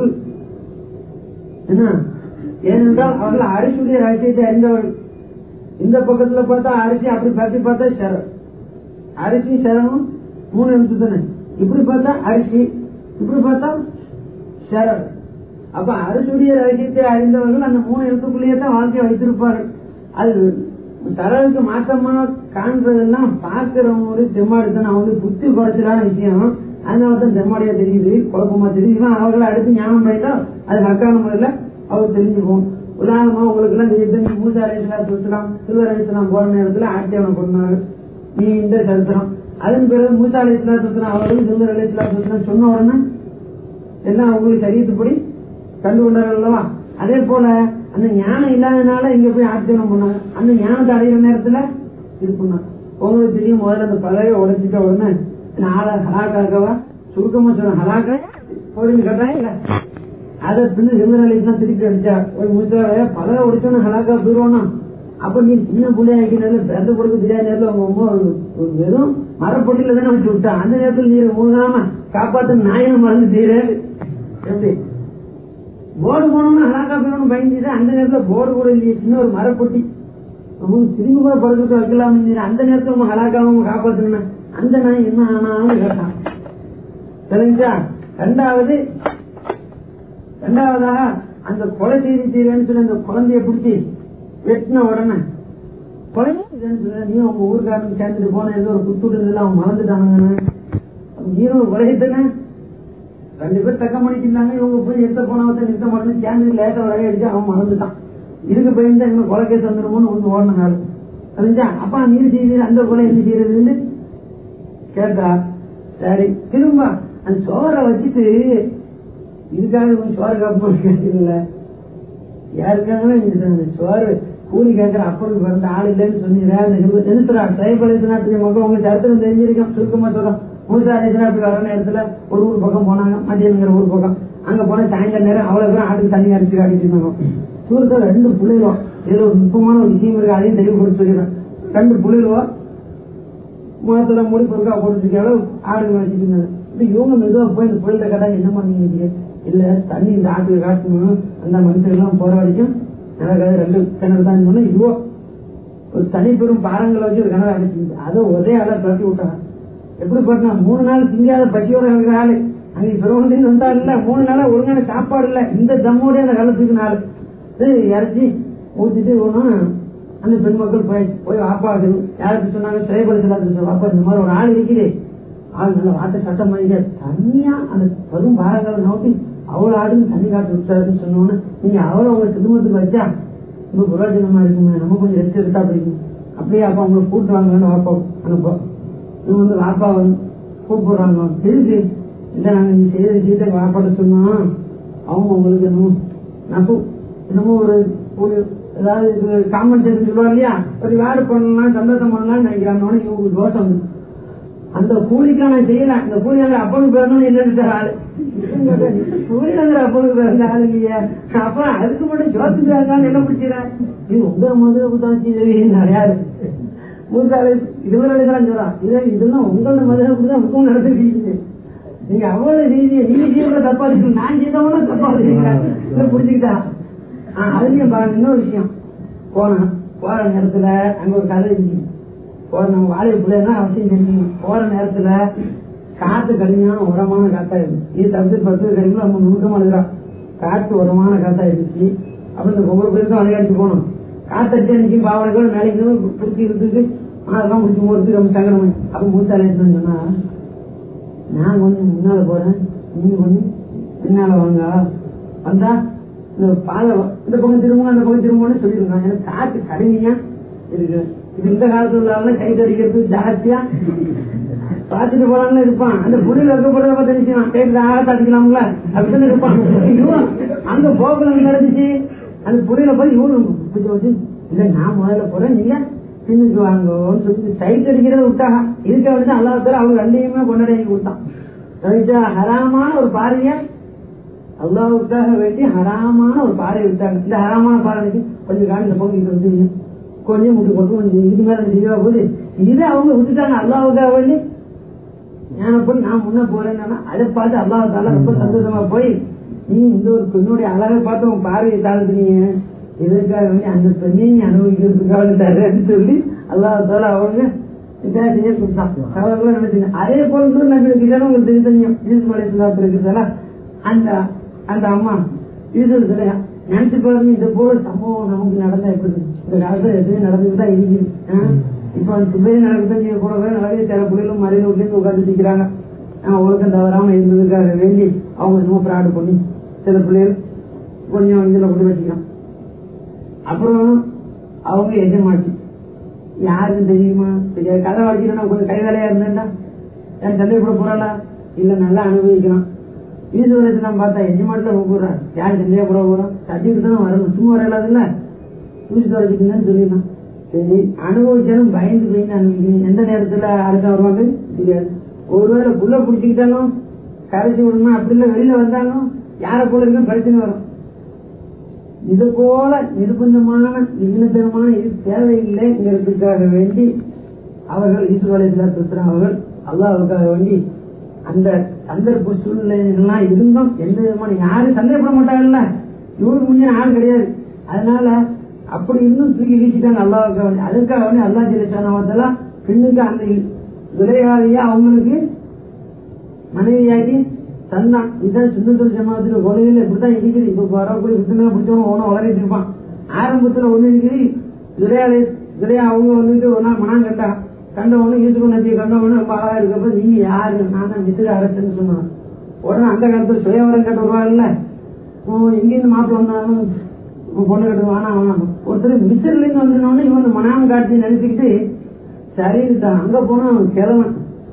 என்ன ஏனென்றால் அவர்கள் அரிசியுடைய ரகசியத்தை அறிந்தவர்கள் இந்த பக்கத்துல பார்த்தா அரிசி அப்படி பற்றி பார்த்தா சரம் அரிசி சரமும் மூணு எழுத்து தானே இப்படி பார்த்தா அரிசி இப்படி பார்த்தா சரம் அப்ப அரிசியுடைய ரகசியத்தை அறிந்தவர்கள் அந்த மூணு எழுத்துக்குள்ளேயே தான் வாழ்க்கையை வைத்திருப்பார்கள் அது சரலுக்கு மாற்றமா காண்றதெல்லாம் பாக்குறவங்க தெம்மாடுத்தான் அவங்க புத்தி குறைச்சலான விஷயம் அதனால தான் தெம்மாடியா தெரியுது குழப்பமா தெரியுது இவன் அவர்களை அடுத்து ஞானம் பண்ணிட்டா அது ஹக்கான முறையில அவர் தெரிஞ்சுக்கும் உதாரணமா உங்களுக்கு எல்லாம் தெரியுது மூசா அலிஸ்லாம் சுத்தலாம் சில்வர் அலிஸ்லாம் போற நேரத்துல ஆட்சியவனை கொண்டாரு நீ இந்த சரித்திரம் அதன் பிறகு மூசா அலிஸ்லாம் சுத்தலாம் அவர்கள் சில்வர் அலிஸ்லாம் சுத்தலாம் சொன்ன உடனே எல்லாம் அவங்களுக்கு சரியத்துப்படி கண்டு கொண்டார்கள் அல்லவா அதே போல அந்த ஞானம் இல்லாதனால இங்க போய் ஆட்சேபம் பண்ணாங்க அந்த ஞானத்தை அடைகிற நேரத்துல இது பண்ணாங்க உங்களுக்கு தெரியும் முதல்ல அந்த பழைய உடைச்சிட்ட உடனே நாளை ஹலாக்காக்கவா சுருக்கமா சொல்றேன் ஹலாக்க போறீங்க கேட்டா இல்ல அதை பின்னு செம்மரலிஸ்லாம் திருப்பி அடிச்சா ஒரு முசாவை பழைய உடைச்சோன்னு ஹலாக்கா போயிருவோம்னா அப்ப நீ சின்ன பிள்ளையா இருக்கிற பிறந்த கொடுக்க தெரியாத நேரத்துல உங்க அம்மா ஒரு வெறும் மரப்பொட்டில தானே வச்சு விட்டா அந்த நேரத்துல நீர் மூழ்காம காப்பாத்து நாயகம் மறந்து செய்யறாரு எப்படி போர்டு போனோம்னு ஹலாக்கா போயணும் பயந்துட்டு அந்த நேரத்துல போர்டு கூட இல்லையே சின்ன ஒரு மரப்பொட்டி நமக்கு திரும்பி கூட படுத்துட்டு வைக்கலாம் அந்த நேரத்துல உங்க ஹலாக்காவும் காப்பாத்தணும் அந்த நாய் என்ன ஆனாலும் கேட்டான் தெரிஞ்சா ரெண்டாவது ரெண்டாவதாக அந்த கொலை செய்தி செய்வேன்னு சொல்லி அந்த குழந்தைய பிடிச்சி வெட்டின உடனே கொலை செய்தேன்னு சொல்ல நீ உங்க ஊருக்காரன் சேர்ந்துட்டு போன ஏதோ ஒரு குத்துட்டு இருந்ததுல அவன் மறந்துட்டானுங்கன்னு நீரும் ஒரு கொலையத்தானே ரெண்டு பேர் தக்க பண்ணிட்டு இவங்க போய் எடுத்த போனவத்த நிறுத்த மாட்டேன்னு சேர்ந்து லேட்டா வரைய அடிச்சு அவன் மறந்துட்டான் இதுக்கு பயந்து இவங்க கொலை கேஸ் வந்துருமோன்னு வந்து ஓடின நாள் தெரிஞ்சா அப்பா நீ செய்து அந்த கொலை என்ன செய்யறதுன்னு கேட்டா சரி திரும்ப அந்த சோறை வச்சுட்டு இதுக்காக கொஞ்சம் சோறு காப்போம் கேட்டீங்கல்ல யாருக்காகவே இந்த சோறு கூலி கேட்கிற அப்படி பிறந்த ஆள் இல்லைன்னு சொன்னீங்க என்ன சொல்றாங்க சைபலேச நாட்டு மக்கள் உங்களுக்கு சரித்திரம் தெரிஞ்சிருக்கோம் சுருக்கமா சொல்றோம் மூசாரேசனா அப்படி வர நேரத்துல ஒரு ஊர் பக்கம் போனாங்க மத்தியானங்கிற ஊர் பக்கம் அங்க போனா சாயங்கால நேரம் அவ்வளவு பேரும் ஆட்டுக்கு தண்ணி அடிச்சு காட்டிட்டு இருந்தாங்க தூரத்துல ரெண்டு புள்ளைகளும் இதுல ஒரு நுட்பமான ஒரு விஷயம் இருக்கு அதையும் தெளிவுபடுத்தி சொல்லிடுறேன் ரெண்டு புள்ளைகளும் முகத்துல முடி பொருக்கா போட்டுருக்க அளவு ஆடு வச்சுட்டு இருந்தாங்க இப்ப இவங்க மெதுவா போய் இந்த புயல்கிட்ட கேட்டா என்ன பண்ணீங்க இல்ல தண்ணி இந்த ஆட்டுக்கு காட்டணும் அந்த மனுஷன் எல்லாம் போற வரைக்கும் எனக்கு ரெண்டு கிணறு தான் சொன்னா இதுவோ ஒரு தனிப்பெரும் பாறங்களை வச்சு ஒரு கிணறு அடைச்சிருந்துச்சு அதை ஒரே ஆளா கட்டி விட்டாங்க எப்படி போட்டா மூணு நாள் திங்காத பசியோட இருக்கிற ஆளு அங்க பிறகு வந்தா இல்ல மூணு நாளா ஒழுங்கான சாப்பாடு இல்ல இந்த தம்மோட அந்த காலத்துக்கு நாள் இது இறச்சி ஊத்திட்டு ஒண்ணும் அந்த பெண் மக்கள் போய் போய் வாப்பா யாருக்கு சொன்னாங்க திரைப்படத்தில் வாப்பா இந்த மாதிரி ஒரு ஆள் இருக்குது ஆள் நல்ல வார்த்தை சட்டம் பண்ணிக்க தனியா அந்த பெரும் பாரங்களை நோக்கி அவ்வளவு ஆடுன்னு தண்ணி காட்டு விட்டாருன்னு சொன்னோன்னு நீங்க அவ்வளவு உங்க குடும்பத்துக்கு வச்சா ரொம்ப புரோஜனமா இருக்குமே நம்ம கொஞ்சம் ரெஸ்ட் எடுத்தா போயிருக்கும் அப்படியே அப்பா உங்களை கூட்டு வாங்கன்னு வாப்பா அனுப்போம் இவங்க வந்து வாப்பா வந்து கூப்பிடுறாங்க எதுக்கு இல்ல நாங்க நீ செய்யற விஷயத்த வாப்பாட்ட சொன்னோம் அவங்க உங்களுக்கு என்னமோ நப்பு என்னமோ ஒரு ஒரு ஏதாவது இது காம்பன்சேஷன் சொல்லுவாங்க இல்லையா ஒரு வேடு பண்ணலாம் சந்தோஷம் பண்ணலாம்னு நினைக்கிறாங்க இவங்களுக்கு தோசை வந்து அந்த கூலிக்கா நான் செய்யல அந்த கூலி அந்த அப்பனுக்கு பிறந்தோன்னு இல்லைன்னு ஆளு கூலிங்கிற அப்பனுக்கு பிறந்த ஆளு இல்லையா அப்ப அதுக்கு மட்டும் ஜோசிக்கிறாங்க என்ன பிடிச்சிடறேன் இது உங்க மதுரை புத்தாச்சி நிறையா இருக்கு மூத்தாளு இதுவரை தான் சொல்றான் இது இதெல்லாம் உங்களோட மதுரை தான் உங்க நடந்துருக்கீங்க நீங்க அவ்வளவு ரீதியை நீங்க செய்யற தப்பா இருக்கு நான் செய்தவன தப்பா இருக்கு புரிஞ்சுக்கிட்டா அதுலயும் பாருங்க இன்னொரு விஷயம் போனோம் போற நேரத்துல அங்க ஒரு கதை இருக்கு போற நம்ம வாழை பிள்ளைன்னா அவசியம் தெரிஞ்சுக்கணும் போற நேரத்துல காத்து கடுமையான உரமான காத்தா இருந்துச்சு இது தவிர்த்து பத்து கடிகளும் நம்ம நுணுக்கமா எழுதுறோம் காத்து உரமான காத்தா இருந்துச்சு அப்ப இந்த ஒவ்வொரு பேருக்கும் விளையாட்டு போகணும் காத்தடிச்சு அன்னைக்கு பாவனைகள் மேலைக்கு பிடிச்சி இருந்துட்டு அதெல்லாம் முடிச்சு போறதுக்கு ரொம்ப சங்கடம் அப்ப மூத்தாலே சொன்னா நான் கொஞ்சம் முன்னால போறேன் நீங்க கொஞ்சம் பின்னால வாங்க வந்தா இந்த பாதை இந்த பக்கம் திரும்ப அந்த பக்கம் திரும்பன்னு சொல்லிருக்காங்க எனக்கு காத்து கடுமையா இருக்கு இது இந்த காலத்துல உள்ள கை தடிக்கிறது ஜாஸ்தியா பாத்துட்டு போலாம்னு இருப்பான் அந்த புடியில் வைக்கப்படுறத பார்த்து நினைச்சான் கேட்டு ஆகத்த அடிக்கலாம்ல அப்படின்னு இருப்பான் இவன் அங்க போக்குல நடந்துச்சு அந்த புடியில போய் இவனு பிடிச்சு வச்சு இல்ல நான் முதல்ல போறேன் நீங்க பின்னுக்கு வாங்கன்னு சொல்லி சைட் அடிக்கிறத விட்டாங்க இதுக்கு வந்து அல்லாத்தால அவங்க ரெண்டையுமே கொண்டாடி கொடுத்தான் ஹராமான ஒரு பாறைய அல்லாவுக்காக வேண்டி ஹராமான ஒரு பாறை விட்டாங்க இந்த ஹராமான பாறைக்கு கொஞ்சம் காலம் இந்த பக்கம் வந்து கொஞ்சம் முட்டு கொண்டு கொஞ்சம் இது மேல செய்வா போது இதை அவங்க விட்டுட்டாங்க அல்லாவுக்காக வேண்டி ஞான போய் நான் முன்ன போறேன்னா அதை பார்த்து அல்லாஹால ரொம்ப சந்தோஷமா போய் நீ இந்த ஒரு பெண்ணுடைய அழகை பார்த்து உன் பார்வையை தாழ்த்துனீங்க இதற்காக வேண்டி அந்த பெண்ணை நீ அனுபவிக்கிறதுக்காக தர்றேன்னு சொல்லி அல்லாஹால அவங்க இதாக செய்ய கொடுத்தான் அவர்களும் நினைச்சுங்க அதே போல இன்னொரு நபிகளுக்கு இதெல்லாம் உங்களுக்கு தெரியும் தெரியும் யூசுப் அலையாத்துல இருக்கிறதால அந்த அந்த அம்மா யூசுப் சொல்லையா நினைச்சு பாருங்க இந்த போல சம்பவம் நமக்கு நடந்தா எப்படி இந்த காலத்துல எதுவும் நடந்துட்டு தான் இருக்குது ஆ? இப்ப துபையில் நடக்குதான் செய்ய கூட நிறைய சில பிள்ளைகளும் மறைந்து விட்டு உட்காந்து நிற்கிறாங்க ஒழுக்கம் தவறாம இருந்ததுக்காக வேண்டி அவங்க என்னமோ ஃப்ராடு பண்ணி சில பிள்ளைகள் கொஞ்சம் இதுல கொண்டு வச்சுக்கலாம் அப்புறம் அவங்க எஜமாட்டி யாருன்னு தெரியுமா தெரியாது கதை வச்சுக்கணும் கொஞ்சம் கை வேலையா இருந்தேன்டா என் தந்தை கூட போறாளா இல்ல நல்லா அனுபவிக்கலாம் ஈஸ்வரத்தை நம்ம பார்த்தா எஜமாட்டில கூப்பிடுறான் யார் சந்தையா கூட போறோம் சத்தியத்துக்கு தானே வரணும் சும்மா வரையலாது இல்ல தூசி தொடச்சிக்கணும்னு சொல்லிடலாம் சரி அனுபவிச்சாலும் பயந்து பயந்து அனுபவிக்கணும் எந்த நேரத்துல அடுத்த வருவாங்க தெரியாது ஒருவேளை புள்ள பிடிச்சிக்கிட்டாலும் கரைச்சி விடணும் அப்படி இல்ல வெளியில வந்தாலும் யாரை போல இருக்கும் பிரச்சனை வரும் இது போல நிர்பந்தமான நிபுணத்தனமான இது தேவையில்லைங்கிறதுக்காக வேண்டி அவர்கள் ஈசு அலையாத்து அவர்கள் அல்லாவுக்காக வேண்டி அந்த சந்தர்ப்ப சூழ்நிலைகள்லாம் இருந்தும் எந்த விதமான யாரும் சந்தேகப்பட மாட்டாங்கல்ல இவருக்கு முன்னே ஆள் கிடையாது அதனால அப்படி இருந்தும் தூக்கி வீசிட்டாங்க அல்லாவுக்காக வேண்டி அதுக்காக வேண்டி அல்லா ஜெலிசானவத்தெல்லாம் பெண்ணுக்கு அந்த விளையாடியா அவங்களுக்கு மனைவியாகி தந்தான் இதுதான் சுந்தரத்தூர் ஜமாத்துல கொலையில இப்படித்தான் இருக்குது இப்ப வரக்கூடிய புத்தகம் பிடிச்சவங்க ஒன்னும் வளரிட்டு இருப்பான் ஆரம்பத்துல ஒண்ணு இருக்குது விளையாடு விளையா அவங்க வந்துட்டு ஒரு நாள் மனம் கண்டா கண்டவனு யூசுப் நதியை கண்டவனு ரொம்ப அழகா இருக்கப்ப நீங்க யாரு நான் தான் மித்திர அரசுன்னு சொன்னான் உடனே அந்த காலத்துல சுயவரம் கட்ட வருவாங்கல்ல எங்கிருந்து மாப்பிள்ள வந்தாலும் பொண்ணு கட்டு வேணாம் வேணாம் ஒருத்தர் மிஸ்ரில இருந்து வந்துடனே இவன் மனாம காட்சி நினைச்சுக்கிட்டு சரிதான் அங்க போனா அவன் கிழவன்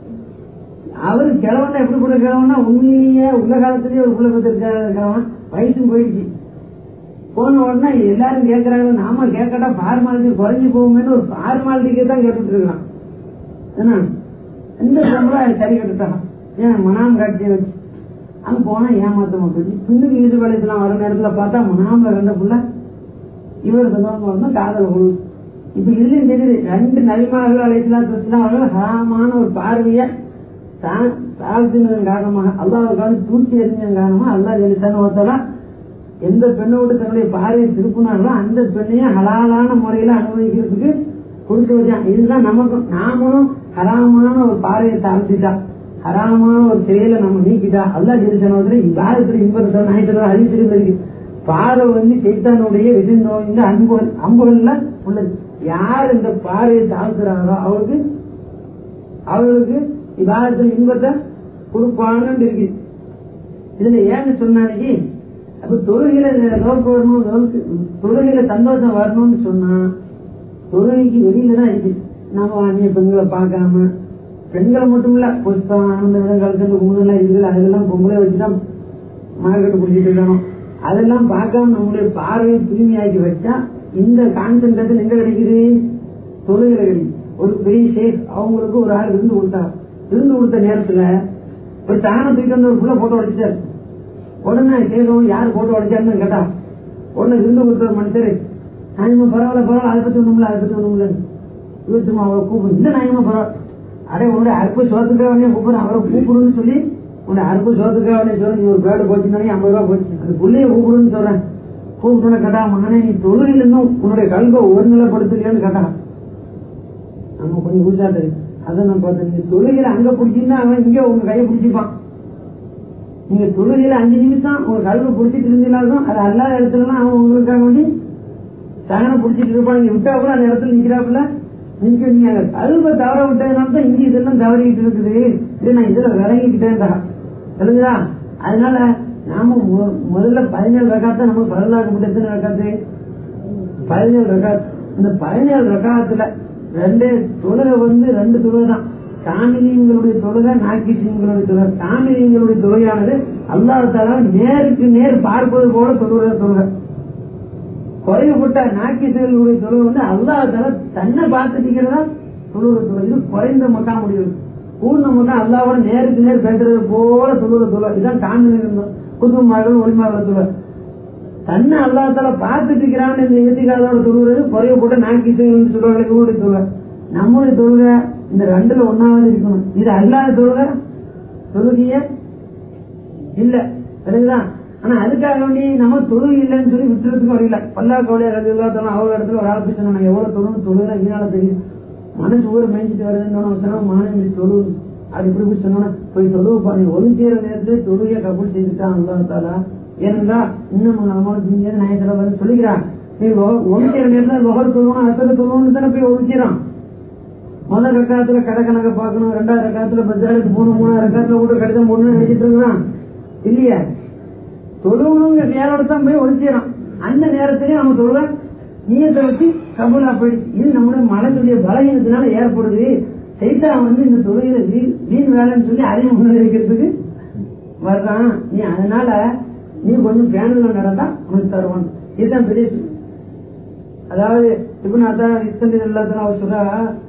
அவரு கிழவன் எப்படி போட்ட கிழவனா உண்மையிலேயே உள்ள காலத்திலேயே ஒரு பிள்ளை பத்திருக்காத கிழவன் வயசும் போயிடுச்சு போன உடனே எல்லாரும் கேட்கறாங்க நாம கேட்கட்டா ஃபார்மாலிட்டி குறைஞ்சு போகுமேன்னு ஒரு ஃபார்மாலிட்டிக்கே தான் கேட்டுட்டு இருக்கான் என்ன எந்த பொம்பளை சரி கட்டுட்டான் ஏன் மனாம் காட்சியை வச்சு அங்க போனா ஏமாத்த மாட்டேங்குது பின்னுக்கு ஈடு வளையத்துல வர நேரத்துல பார்த்தா மனாம ரெண்ட புள்ள இவர் வந்து காதல் கொழு இப்ப இதுலயும் தெரியுது ரெண்டு நபிமார்கள் அழைத்துலாம் அவர்கள் ஹராமான ஒரு பார்வைய தாழ்த்தினதன் காரணமாக அல்லாவுக்கான தூக்கி எறிஞ்சதன் காரணமா அல்லா ஜெலிசான ஒருத்தலாம் எந்த பெண்ணோடு தன்னுடைய பார்வையை திருப்பினாங்களோ அந்த பெண்ணையும் ஹலாலான முறையில அனுபவிக்கிறதுக்கு கொடுத்து வச்சான் இதுதான் நமக்கும் நாமளும் ஹராமான ஒரு பார்வையை தாழ்த்திட்டா ஹராமான ஒரு செயலை நம்ம நீக்கிட்டா அல்லா ஜெரிசனத்துல இவ்வாரத்துல இன்பத்தில் நாயத்தில் ஹரிசிலும் இருக்கு பார்வை வந்து சைத்தானுடைய விசிந்தோம் இந்த அன்பு அம்புகள்ல உள்ளது யார் இந்த பார்வையை தாழ்த்துறாங்களோ அவருக்கு அவர்களுக்கு இவ்வாரத்தில் இன்பத்தை கொடுப்பான்னு இருக்கு இதுல ஏன்னு சொன்னாலே அப்ப தொழுகையில நோக்கு வரணும் நோக்கு தொழுகையில சந்தோஷம் வரணும்னு சொன்னா தொழுகைக்கு வெளியில தான் இருக்கு நம்ம அந்நிய பெண்களை பார்க்காம பெண்களை மட்டும் இல்ல புஷ்பம் ஆனந்த விடம் கலந்து குமுதெல்லாம் இருக்குது அதெல்லாம் பொம்பளை வச்சுதான் மார்க்கெட்டு குடிச்சிட்டு இருக்கணும் அதெல்லாம் பார்க்காம நம்மளுடைய பார்வையை தூய்மையாக்கி வச்சா இந்த கான்சென்ட்ரேஷன் எங்க கிடைக்குது தொழுகையில கிடைக்குது ஒரு பெரிய ஷேக் அவங்களுக்கு ஒரு ஆள் விருந்து கொடுத்தா விருந்து கொடுத்த நேரத்துல ஒரு தானம் தூக்கி வந்து ஒரு புள்ள போட்டோ அடிச்சாரு உடனே சேகம் யார் போட்டோ அடிச்சாருன்னு கேட்டா உடனே விருந்து கொடுத்த மனுஷரு நாயமா பரவாயில்ல பரவாயில்ல அதை பத்தி ஒண்ணுமில்ல அதை பத்தி ஒண்ணுமில்ல இவர் சும்மா அவரை கூப்பிடு இந்த நாயமா பரவாயில்ல அடே உன்னுடைய அற்பு சோத்துக்காவனே கூப்பிடுறேன் அவரை கூப்பிடுன்னு சொல்லி உன்னுடைய அற்பு சோத்துக்காவனே சொல்லி நீ ஒரு பேடு போச்சுன்னு ஐம்பது ரூபா போச்சு அந்த புள்ளைய கூப்பிடுன்னு சொல்றேன் கூப்பிட்டு கேட்டா மன்னனே நீ தொழில் இன்னும் உன்னுடைய கல்வை ஒருநிலைப்படுத்தலையான்னு கேட்டா நம்ம கொஞ்சம் ஊசாட்டு அதை நான் பார்த்தேன் நீங்க தொழுகையில அங்க பிடிச்சிருந்தா அவன் இங்க உங்க கையை பிடிச்சிப்பான் நீங்க தொழுகையில அஞ்சு நிமிஷம் உங்க கல்வி பிடிச்சிட்டு இருந்தீங்களாலும் அது அல்லாத இடத்துலலாம் அவன் உங்களுக்காக வேண்டி சகனம் பிடிச்சிட்டு இருப்பான் நீங்க விட்டா கூட அந்த இடத்துல நிக்கிறாப்புல நீங்க நீங்க அந்த கல்வை தவற விட்டதுனால தான் இங்க இதெல்லாம் தவறிக்கிட்டு இருக்குது இது நான் இதுல விளங்கிக்கிட்டேன்டா தெரிஞ்சுதா அதனால நாம மு- முதல்ல பதினேழு ரகாத்த நம்ம பரலாக்கப்பட்ட எத்தனை ரகாத்து பதினேழு ரகாத் இந்த பதினேழு ரகாத்துல ரெண்டு தொழுகை வந்து ரெண்டு தொழுகை தான் காமினியங்களுடைய தொழுகை நாக்கிசியங்களுடைய தொழுகை காமினியங்களுடைய தொழுகையானது அல்லாஹால நேருக்கு நேர் பார்ப்பது போல தொழுகிற தொழுகை குறைவுபட்ட நாக்கிசுகளுடைய தொழுகை வந்து அல்லாஹால தன்னை பார்த்துட்டீங்கிறதா தொழுகிற தொழுகை இது குறைந்த மக்கா முடிவு பூர்ண மக்கா அல்லாவோட நேருக்கு நேர் பேசுறது போல தொழுகிற தொழுகை இதுதான் காமினியம் குதுமார்கள் ஒளிமார்கள் தொழுகை தன்னை அல்லாத்தால பார்த்துட்டு இருக்கிறான்னு இந்த எதிர்காலத்தோட தொழுகிறது குறைய போட்டு நாக்கிசைகள் சொல்றாங்க இவருடைய தொழுகை நம்முடைய தொழுகை இந்த ரெண்டுல ஒன்னாவது இருக்கணும் இது அல்லாத தொழுகை தொழுகைய இல்ல சரிங்களா ஆனா அதுக்காக வேண்டி நம்ம தொழுகை இல்லைன்னு சொல்லி விட்டுறதுக்கு வழியில பல்லா கவலையா எல்லாத்தாலும் அவங்க இடத்துல ஒரு ஆள் போய் சொன்னாங்க எவ்வளவு தொழுன்னு தொழுகிறா இதனால தெரியும் மனசு ஊரை மேய்ச்சிட்டு வருதுன்னு சொன்னா மாணவி தொழு அது இப்படி இப்படி சொன்னா போய் தொழுவு பாருங்க ஒரு சேர நேரத்துல தொழுகைய கபூல் செய்துட்டான் அல்லாத்தாலா ஏனென்றா இன்னும் நம்மளோட நீங்க நாயத்துல வந்து சொல்லிக்கிறான் நீ ஒரு சேர நேரத்துல லொகர் தொழுவணும் அசல தொழுவணும் தானே போய் ஒதுக்கிறான் முதல் ரக்காத்துல கடக்கணக்க பார்க்கணும் ரெண்டாவது ரக்காத்துல பஜாருக்கு போகணும் மூணாவது ரக்காத்துல கூட கடிதம் போடணும்னு நினைச்சிட்டு இருக்கிறான் இல்லையா தொழுவணுங்கிற நேரோட தான் போய் ஒழிச்சிடறான் அந்த நேரத்திலே நம்ம தொழுவ நீயத்தை வச்சு கபூலா போயிடுச்சு இது நம்முடைய மனசுடைய பலகீனத்தினால ஏற்படுது சைத்தா வந்து இந்த தொழுகையில வீண் வீண் வேலைன்னு சொல்லி அதையும் முன்னெடுக்கிறதுக்கு வர்றான் நீ அதனால நீ கொஞ்சம் பேனல்ல நடந்தா உனக்கு தருவான் இதுதான் பெரிய விஷயம். அதாவது இப்ப நான் தான் இஸ்கந்தர் எல்லாத்தையும் அவர் சொல்றா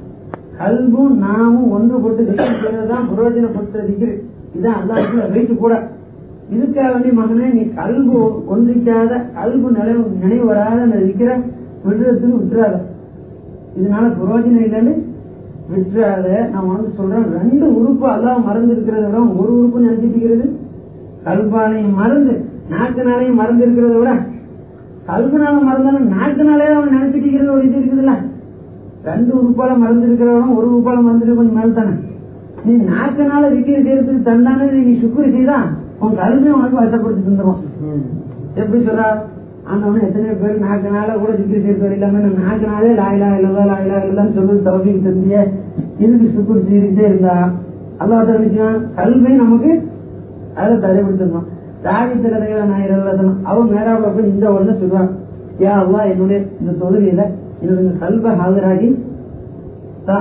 கல்பும் நாமும் ஒன்றுபட்டு திக்ர் செய்யறதுதான் பிரயோஜனப்படுத்த திக்ரு இதான் அல்லாஹ்வுக்குள்ள வெயிட் கூட இதுக்காக வேண்டி மகனே நீ கல்பு ஒன்றிக்காத கல்பு நினைவு நினைவு வராத அந்த விக்கிற விடுறதுக்கு விட்டுறாத இதனால பிரயோஜனம் இல்லைன்னு விட்டுறாத நான் உனக்கு சொல்றேன் ரெண்டு உறுப்பு அல்லாஹ் மறந்து இருக்கிறத விட ஒரு உறுப்பு நினைச்சிட்டு இருக்கிறது கல்பாலையும் மறந்து நாக்குனாலையும் மறந்து இருக்கிறத விட கல்பனால மறந்தாலும் நாக்குனாலே அவன் நினைச்சிட்டு இருக்கிறது ஒரு இது இருக்குதுல்ல ரெண்டு உறுப்பால மறந்து இருக்கிறவனும் ஒரு உறுப்பால மறந்துட்டு கொஞ்சம் மேல் தானே நீ நாக்கனால விக்கிரி செய்யறதுக்கு தந்தானே நீ சுக்குரி செய்தா உன் கல்வியும் உனக்கு வசப்படுத்தி தந்துருவான் எப்படி சொல்றா ஆண்டவன் எத்தனை பேர் நாக்கனால கூட விக்கிரி செய்யறது இல்லாம நான் நாக்கனாலே லாயிலா இல்லதா லாயிலா இல்லதான்னு சொல்றது தவிர்த்து தந்திய இதுக்கு சுக்குரி செய்துட்டே இருந்தா அல்லாஹ் தெரிவிச்சான் கல்வி நமக்கு அதை தடைப்படுத்திருந்தான் ராகித்த கதைகளை நான் இரவு அவன் மேராவில் போய் இந்த உடனே சொல்றான் யா அல்லாஹ் என்னுடைய இந்த தொழுகையில என்னுடைய கல்வ ஆஜராகி தா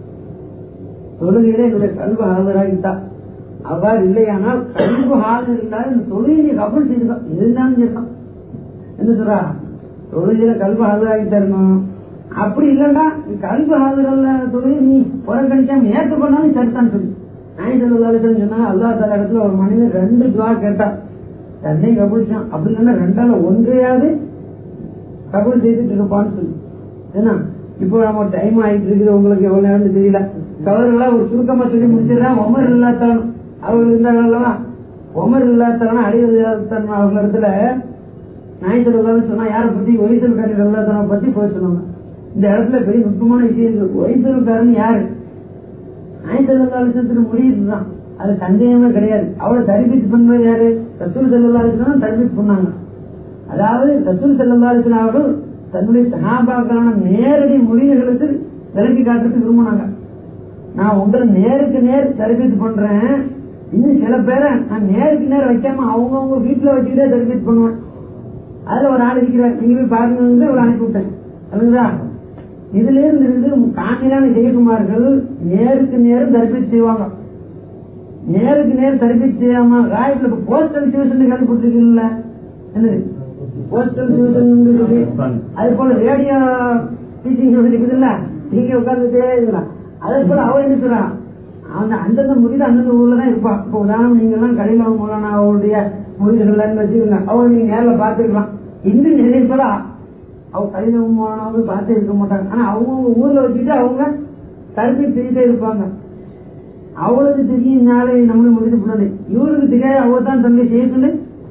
தொழுகையில என்னுடைய கல்வ ஆஜராகி தா அவ்வாறு இல்லையானால் கல்வ ஆஜர் இல்லாத இந்த தொழுகையை கபல் செய்துதான் இருந்தாலும் சரிதான் என்ன சொல்றா தொழுகையில கல்வ ஆஜராகி தரணும் அப்படி இல்லைன்னா கல்வ ஆஜரல்ல தொழுகை நீ புறக்கணிக்காம ஏற்றுக்கொண்டாலும் சரிதான் சொல்லு நாய் சொல்லி சொன்னா அல்லா தல இடத்துல ஒரு மனிதன் ரெண்டு துவா கேட்டான் தன்னை கபூலிச்சான் அப்படி இல்லைன்னா ரெண்டால ஒன்றையாவது கபூல் செய்துட்டு இருப்பான்னு சொல்லு ஏன்னா இப்போ நம்ம டைம் ஆயிட்டு இருக்குது உங்களுக்கு எவ்வளவு நேரம் தெரியல கவர்களா ஒரு சுருக்கமா சொல்லி முடிச்சிடலாம் ஒமர் இல்லாத்தவன் அவர்கள் இருந்தாங்க அல்லவா ஒமர் இல்லாத்தவன் அடிவதன் அவங்க இடத்துல நாயத்தொழிலாளர் சொன்னா யாரை பத்தி ஒய்சல்காரி ரகுலாசனை பத்தி போய் சொன்னாங்க இந்த இடத்துல பெரிய நுட்பமான விஷயம் இருக்கு ஒய்சல்காரன் யாரு நாயத்தொழிலாளர் முடியுது தான் அது சந்தேகமே கிடையாது அவளை தரிபித்து பண்ணது யாரு ரசூல் செல்லாருக்கு தான் தரிபித்து பண்ணாங்க அதாவது ரசூல் செல்லாருக்கு அவர்கள் தன்னுடைய சகாபாக்களான நேரடி மொழிகளுக்கு விலக்கி காட்டுறதுக்கு விரும்பினாங்க நான் உங்களை நேருக்கு நேர் தரிபித்து பண்றேன் இன்னும் சில பேரை நான் நேருக்கு நேர் வைக்காம அவங்கவுங்க வீட்டுல வச்சுக்கிட்டே தரிபித்து பண்ணுவேன் அதுல ஒரு ஆள் இருக்கிறார் நீங்க போய் பாருங்க ஒரு அனுப்பி விட்டேன் அதுங்களா இதுல இருந்து இருந்து காமிலான ஜெயக்குமார்கள் நேருக்கு நேர் தரிபித்து செய்வாங்க நேருக்கு நேர் தரிபித்து செய்யாம ராயத்துல இப்ப போஸ்டல் டியூஷன் கேள்விப்பட்டிருக்கீங்கல்ல என்னது போஸ்டல் டியூஷன் அது போல ரேடியோ டீச்சிங் இருக்குதுல்ல நீங்க உட்கார்ந்துட்டே இருக்கலாம் அதே போல அவன் என்ன சொல்றான் அந்த அந்தந்த முறிது அந்தந்த ஊர்ல தான் இருப்பான் இப்ப உதாரணம் நீங்க எல்லாம் கடையில மூலம் அவருடைய முறிதுகள் வச்சிருங்க அவரை நீங்க நேர்ல பாத்துக்கலாம் இன்னும் நிறைய பேர் அவ கடையில மூலமானவங்க பார்த்து இருக்க மாட்டாங்க ஆனா அவங்க ஊர்ல வச்சுட்டு அவங்க கருப்பி தெரிஞ்சுட்டே இருப்பாங்க அவளுக்கு தெரியும் நாளை நம்மளும் முடிச்சு பண்ணது இவருக்கு தெரியாது அவ தான் தன்னை செய்ய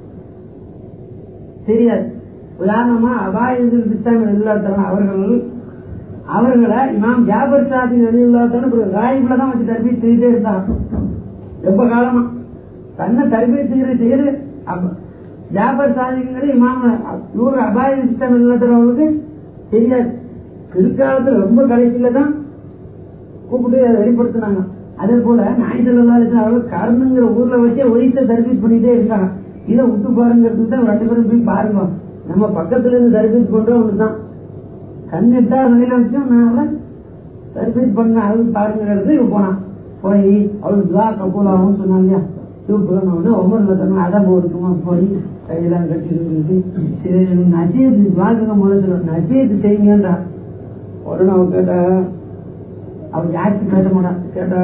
தெரியாது உதாரணமா அபாயத்தில் பிஸ்தாமி இல்லாதவன் அவர்கள் அவர்களை இமாம் ஜாபர் சாதி இல்லாதவன் ராயிபுல தான் வச்சு தர்பீத் செய்துட்டே இருந்தாங்க ரொம்ப காலமா தன்னை தர்பீத் செய்யறது செய்யறது அப்ப ஜாபர் சாதிங்கிறது இமாம் நூறு அபாய பிஸ்தாமி இல்லாதவங்களுக்கு தெரியாது பிற்காலத்துல ரொம்ப கடைசியில தான் கூப்பிட்டு அதை வெளிப்படுத்தினாங்க அதே போல நாய்தல் அவர்கள் கருணுங்கிற ஊர்ல வச்சே ஒரிசை தர்பீத் பண்ணிட்டே இருக்காங்க இதை விட்டு பாருங்கிறதுக்கு தான் ரெண்டு பேரும் போய் பாருங்க நம்ம பக்கத்துல இருந்து தர்பீத் கொண்டு ஒண்ணுதான் கண்ணிட்டா நிலையில வச்சோம் நான் தர்பீத் பண்ண அது பாருங்கிறது இவ போனான் போய் அவளுக்கு துவா கபூல் ஆகும் சொன்னாங்க இல்லையா தூக்கு ஒவ்வொரு தரணும் அடம்பு இருக்குமா போய் கையெல்லாம் கட்டி நசியத்து துவாக்குங்க முதல்ல நசியத்து செய்யுங்கன்றா உடனே அவ கேட்டா அவர் யாருக்கு பேச மாட்டான் கேட்டா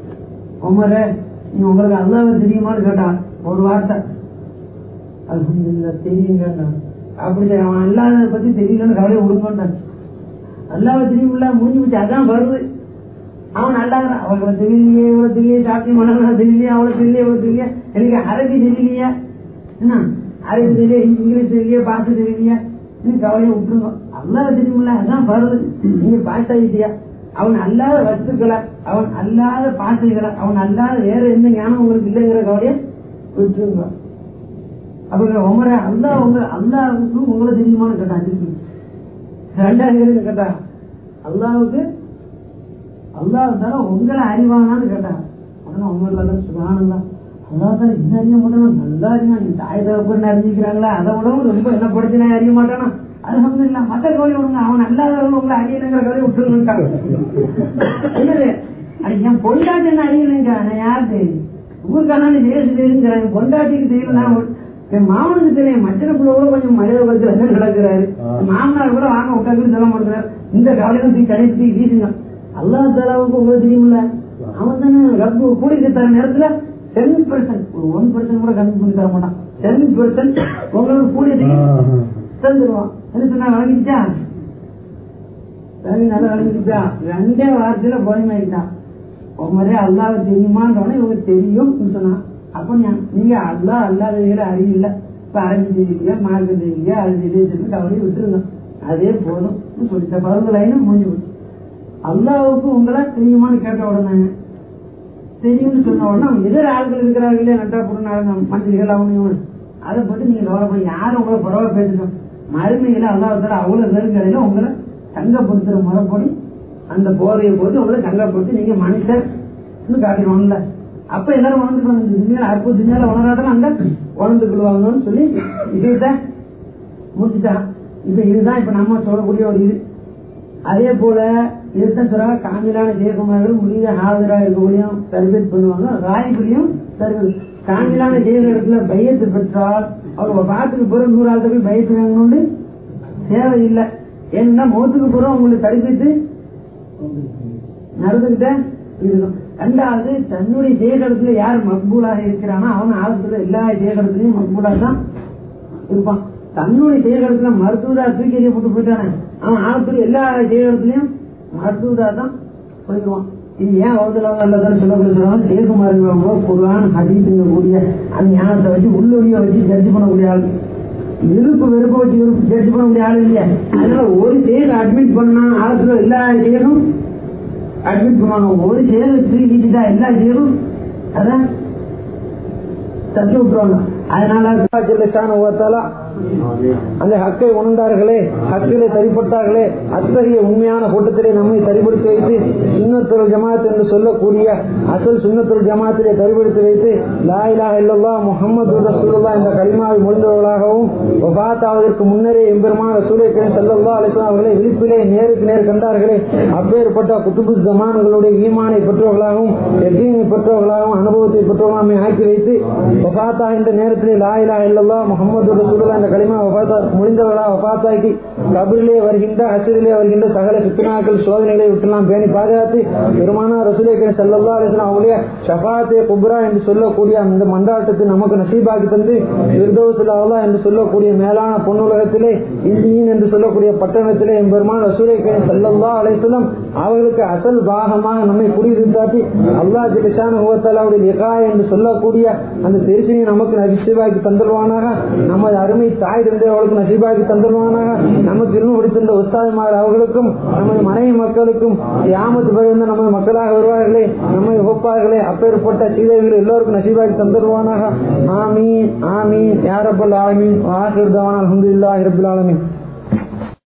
உமரே நீ உங்களுக்கு அல்லாத தெரியுமான்னு கேட்டான் ஒரு வார்த்தை அல்ஹம்துலில்லா தெரியுங்க அப்படி சரி, அவன் அல்லாத பத்தி தெரியலன்னு கவலையை விடுங்கன்றான் அல்லாத தெரியுமில்ல முடிஞ்சு போச்சு அதான் வருது அவன் அல்லாத அவங்களை தெரியலையே இவ்வளவு தெரியலையே சாத்தியம் பண்ணலாம் தெரியலையே அவ்வளவு தெரியலையே இவ்வளவு தெரியலையே எனக்கு அரபி தெரியலையா என்ன அரபி தெரியல இங்கிலீஷ் தெரியலையே பாட்டு தெரியலையா இன்னும் கவலையை விட்டுருங்க அல்லாத தெரியுமில்ல அதான் வருது நீங்க பாஸ் ஆகிட்டியா அவன் அல்லாத வஸ்துக்களை அவன் அல்லாத பாசைகளை அவன் அல்லாத வேற எந்த ஞானம் உங்களுக்கு இல்லைங்கிற கவலையை விட்டுருங்க அவங்க உமர அல்லா உங்க அல்லாவுக்கு உங்களை தெரியுமான்னு கேட்டான் திருப்பி ரெண்டாவது கேள்வி கேட்டா அல்லாவுக்கு அல்லாஹ் தர உங்களை அறிவானான்னு கேட்டான் உடனே உங்கள சுகானந்தான் அல்லா தர என்ன அறிய மாட்டானா நல்லா அறிவான் நீ தாய் தகப்பன் அறிஞ்சிக்கிறாங்களா அதை விடவும் ரொம்ப என்ன படிச்சுனா அறிய மாட்டானா அல்ஹம்துலில்லா மத்த கவலை விடுங்க அவன் அல்லாதவங்க உங்களை அறியணுங்கிற கவலை விட்டுருங்க என்னது அது என் பொண்டாட்டி என்ன அறியணுங்க நான் யாருக்கு ஊருக்கான தேச தெரியுங்கிறாங்க பொண்டாட்டிக்கு தெரியல நான் என் மாமனுக்கு தெரியும் மச்சன பிள்ளை கூட கொஞ்சம் மரியாதை கொடுக்குறாரு நடக்கிறாரு மாமனார் கூட வாங்க உட்காந்து சொல்ல மாட்டேங்கிறாரு இந்த கவலையில தூக்கி கடை தூக்கி வீசுங்க அல்லா தாலாவுக்கு உங்களுக்கு தெரியுமில்ல அவன் தானே ரப்பு கூலிக்கு தர நேரத்துல டென் பெர்சன்ட் ஒரு ஒன் பெர்சன்ட் கூட கம்மி பண்ணி தர மாட்டான் டென் பெர்சன்ட் உங்களுக்கு கூலிய தந்துருவான் என்ன சொன்னா வழங்கிச்சா சரி நல்லா வழங்கிச்சா ரெண்டே வாரத்துல போயமாயிட்டான் உமரே அல்லாஹ் தெரியுமான்றவன இவங்க தெரியும் சொன்னான் அப்ப நான் நீங்க அல்லா அல்லாத வேற அறிவில்ல இப்ப அரபி தெரியலையா மார்க்கம் தெரியலையா அது தெரியல கவலையை விட்டுருங்க அதே போதும் சொல்லிட்ட பதினஞ்சு லைனும் முடிஞ்சு போச்சு அல்லாவுக்கு உங்களா தெரியுமான்னு கேட்ட உடனே தெரியும்னு சொன்ன உடனே அவங்க இதர ஆட்கள் இருக்கிறார்களே நட்டா புறநாடுங்க மந்திரிகள் அவங்க இவங்க அதை பத்தி நீங்க கவலைப்பட யாரும் உங்களை பரவா பேசணும் மறுமையில அல்லாஹால அவ்வளவு பேருக்கடையில உங்களை சங்கப்படுத்துற முறைப்படி அந்த போதையை போட்டு உங்களை சங்கப்படுத்தி நீங்க மனுஷர் காட்டிடுவாங்கல்ல அப்ப எல்லாரும் வளர்ந்துக்குவாங்க இந்த துணியால அற்புத துணியால வளராட்டம் அங்க வளர்ந்து கொள்வாங்கன்னு சொல்லி இதை முடிச்சுட்டான் இப்ப இதுதான் இப்ப நம்ம சொல்லக்கூடிய ஒரு இது அதே போல இதுதான் சொல்றாங்க காமிலான ஜெயக்குமார்கள் முடிந்த ஆதரா இருக்கக்கூடியும் சர்வீஸ் பண்ணுவாங்க ராய்புரியும் சர்வீஸ் காமிலான ஜெயலலிடத்துல பையத்து பெற்றால் அவங்க பாட்டுக்கு பிறகு நூறு ஆள்கிட்ட போய் பயத்து வாங்கணும்னு தேவை இல்லை ஏன்னா மௌத்துக்கு பிறகு உங்களுக்கு தடுப்பித்து நடந்துகிட்ட இருக்கும் ரெண்டாவது தன்னுடைய ஜெயகடத்துல யார் மக்பூலாக இருக்கிறானோ அவன் ஆலத்துல எல்லா ஜெயகடத்துலயும் மக்பூலாக தான் இருப்பான் தன்னுடைய ஜெயகடத்துல மருத்துவதா தூக்கி எறியப்பட்டு போயிட்டானே அவன் ஆலத்துல எல்லா ஜெயகடத்துலயும் மருத்துவதா தான் போயிடுவான் இது ஏன் அவதலாம் நல்லதான் சொல்லக்கூடிய ஜெயக்குமார் பொதுவான ஹதீசுங்க கூடிய அந்த ஞானத்தை வச்சு உள்ளொழிய வச்சு ஜட்ஜ் பண்ணக்கூடிய ஆள் விருப்பு வெறுப்பு வச்சு விருப்பு சேர்த்து பண்ண முடிய ஆள் இல்லையா அதனால ஒரு செயல் அட்மிட் பண்ணா ஆழத்துல எல்லா செயலும் அட்மிட் பண்ணுவாங்க ஒரு செயல் தூக்கிட்டா எல்லா செயலும் அதான் தட்டி விட்டுருவாங்க அதனால அந்த ஹக்கை உணர்ந்தார்களே ஹக்கிலே தரிப்பட்டார்களே அத்தகைய உண்மையான கூட்டத்திலே நம்மை தரிப்படுத்தி வைத்து சுண்ணத்துல் ஜமாத் என்று சொல்லக்கூடிய அசல் சுண்ணத்துல் ஜமாத்திலே தரிப்படுத்தி வைத்து லாயிலாக இல்லல்லா முகமது ரசூலுல்லா என்ற கலிமாவை முடிந்தவர்களாகவும் வபாத்தாவதற்கு முன்னரே எம்பெருமான ரசூலை செல்லல்லா அலிஸ்லாம் அவர்களை விழிப்பிலே நேருக்கு நேர் கண்டார்களே அப்பேற்பட்ட குத்துபு ஜமான்களுடைய ஈமானை பெற்றவர்களாகவும் எத்தீனை பெற்றவர்களாகவும் அனுபவத்தை பெற்றவர்களாக ஆக்கி வைத்து வபாத்தா என்ற நேரத்திலே லாயிலா இல்லல்லா முகமது ரசூலுல்லா என்ற களிமா வபாத்தா முடிந்தவர்களா வபாத்தாக்கி கபிரிலே வருகின்ற அசிரிலே வருகின்ற சகல சித்தனாக்கள் சோதனைகளை விட்டுலாம் பேணி பாதுகாத்து பெருமானா ரசூலே செல்லல்லா அலிஸ்லாம் அவருடைய ஷபாத்தே குப்ரா என்று சொல்லக்கூடிய அந்த மண்டாட்டத்தை நமக்கு நசீபாக்கி தந்து விருதோசுல்லா என்று சொல்லக்கூடிய மேலான பொன்னுலகத்திலே இந்தியின் என்று சொல்லக்கூடிய பட்டணத்திலே என் பெருமான் ரசூலை செல்லல்லா அலிஸ்லாம் அவர்களுக்கு அசல் பாகமாக நம்மை குடியிருந்தாட்டி அல்லாஹ் ஜிலிஷான ஹுவத்தாலாவுடைய லிகா என்று சொல்லக்கூடிய அந்த தெரிசினை நமக்கு நசிபாக்கி தந்துடுவானாக நமது அருமை தாய் தந்தை அவளுக்கு நசிபாக்கி தந்துடுவானாக நமக்கு இன்னும் பிடித்திருந்த உஸ்தாதுமார் அவர்களுக்கும் நமது மனைவி மக்களுக்கும் யாமத்து பிறந்த நமது மக்களாக வருவார்களே நம்மை ஒப்பார்களே அப்பேற்பட்ட சீதைகள் எல்லோருக்கும் நசிபாக்கி தந்துடுவானாக ஆமீன் ஆமீன் யாரப்பல் ஆமீன் ஆசிர்தவான் அலமதுல்லா இரபில் ஆலமீன்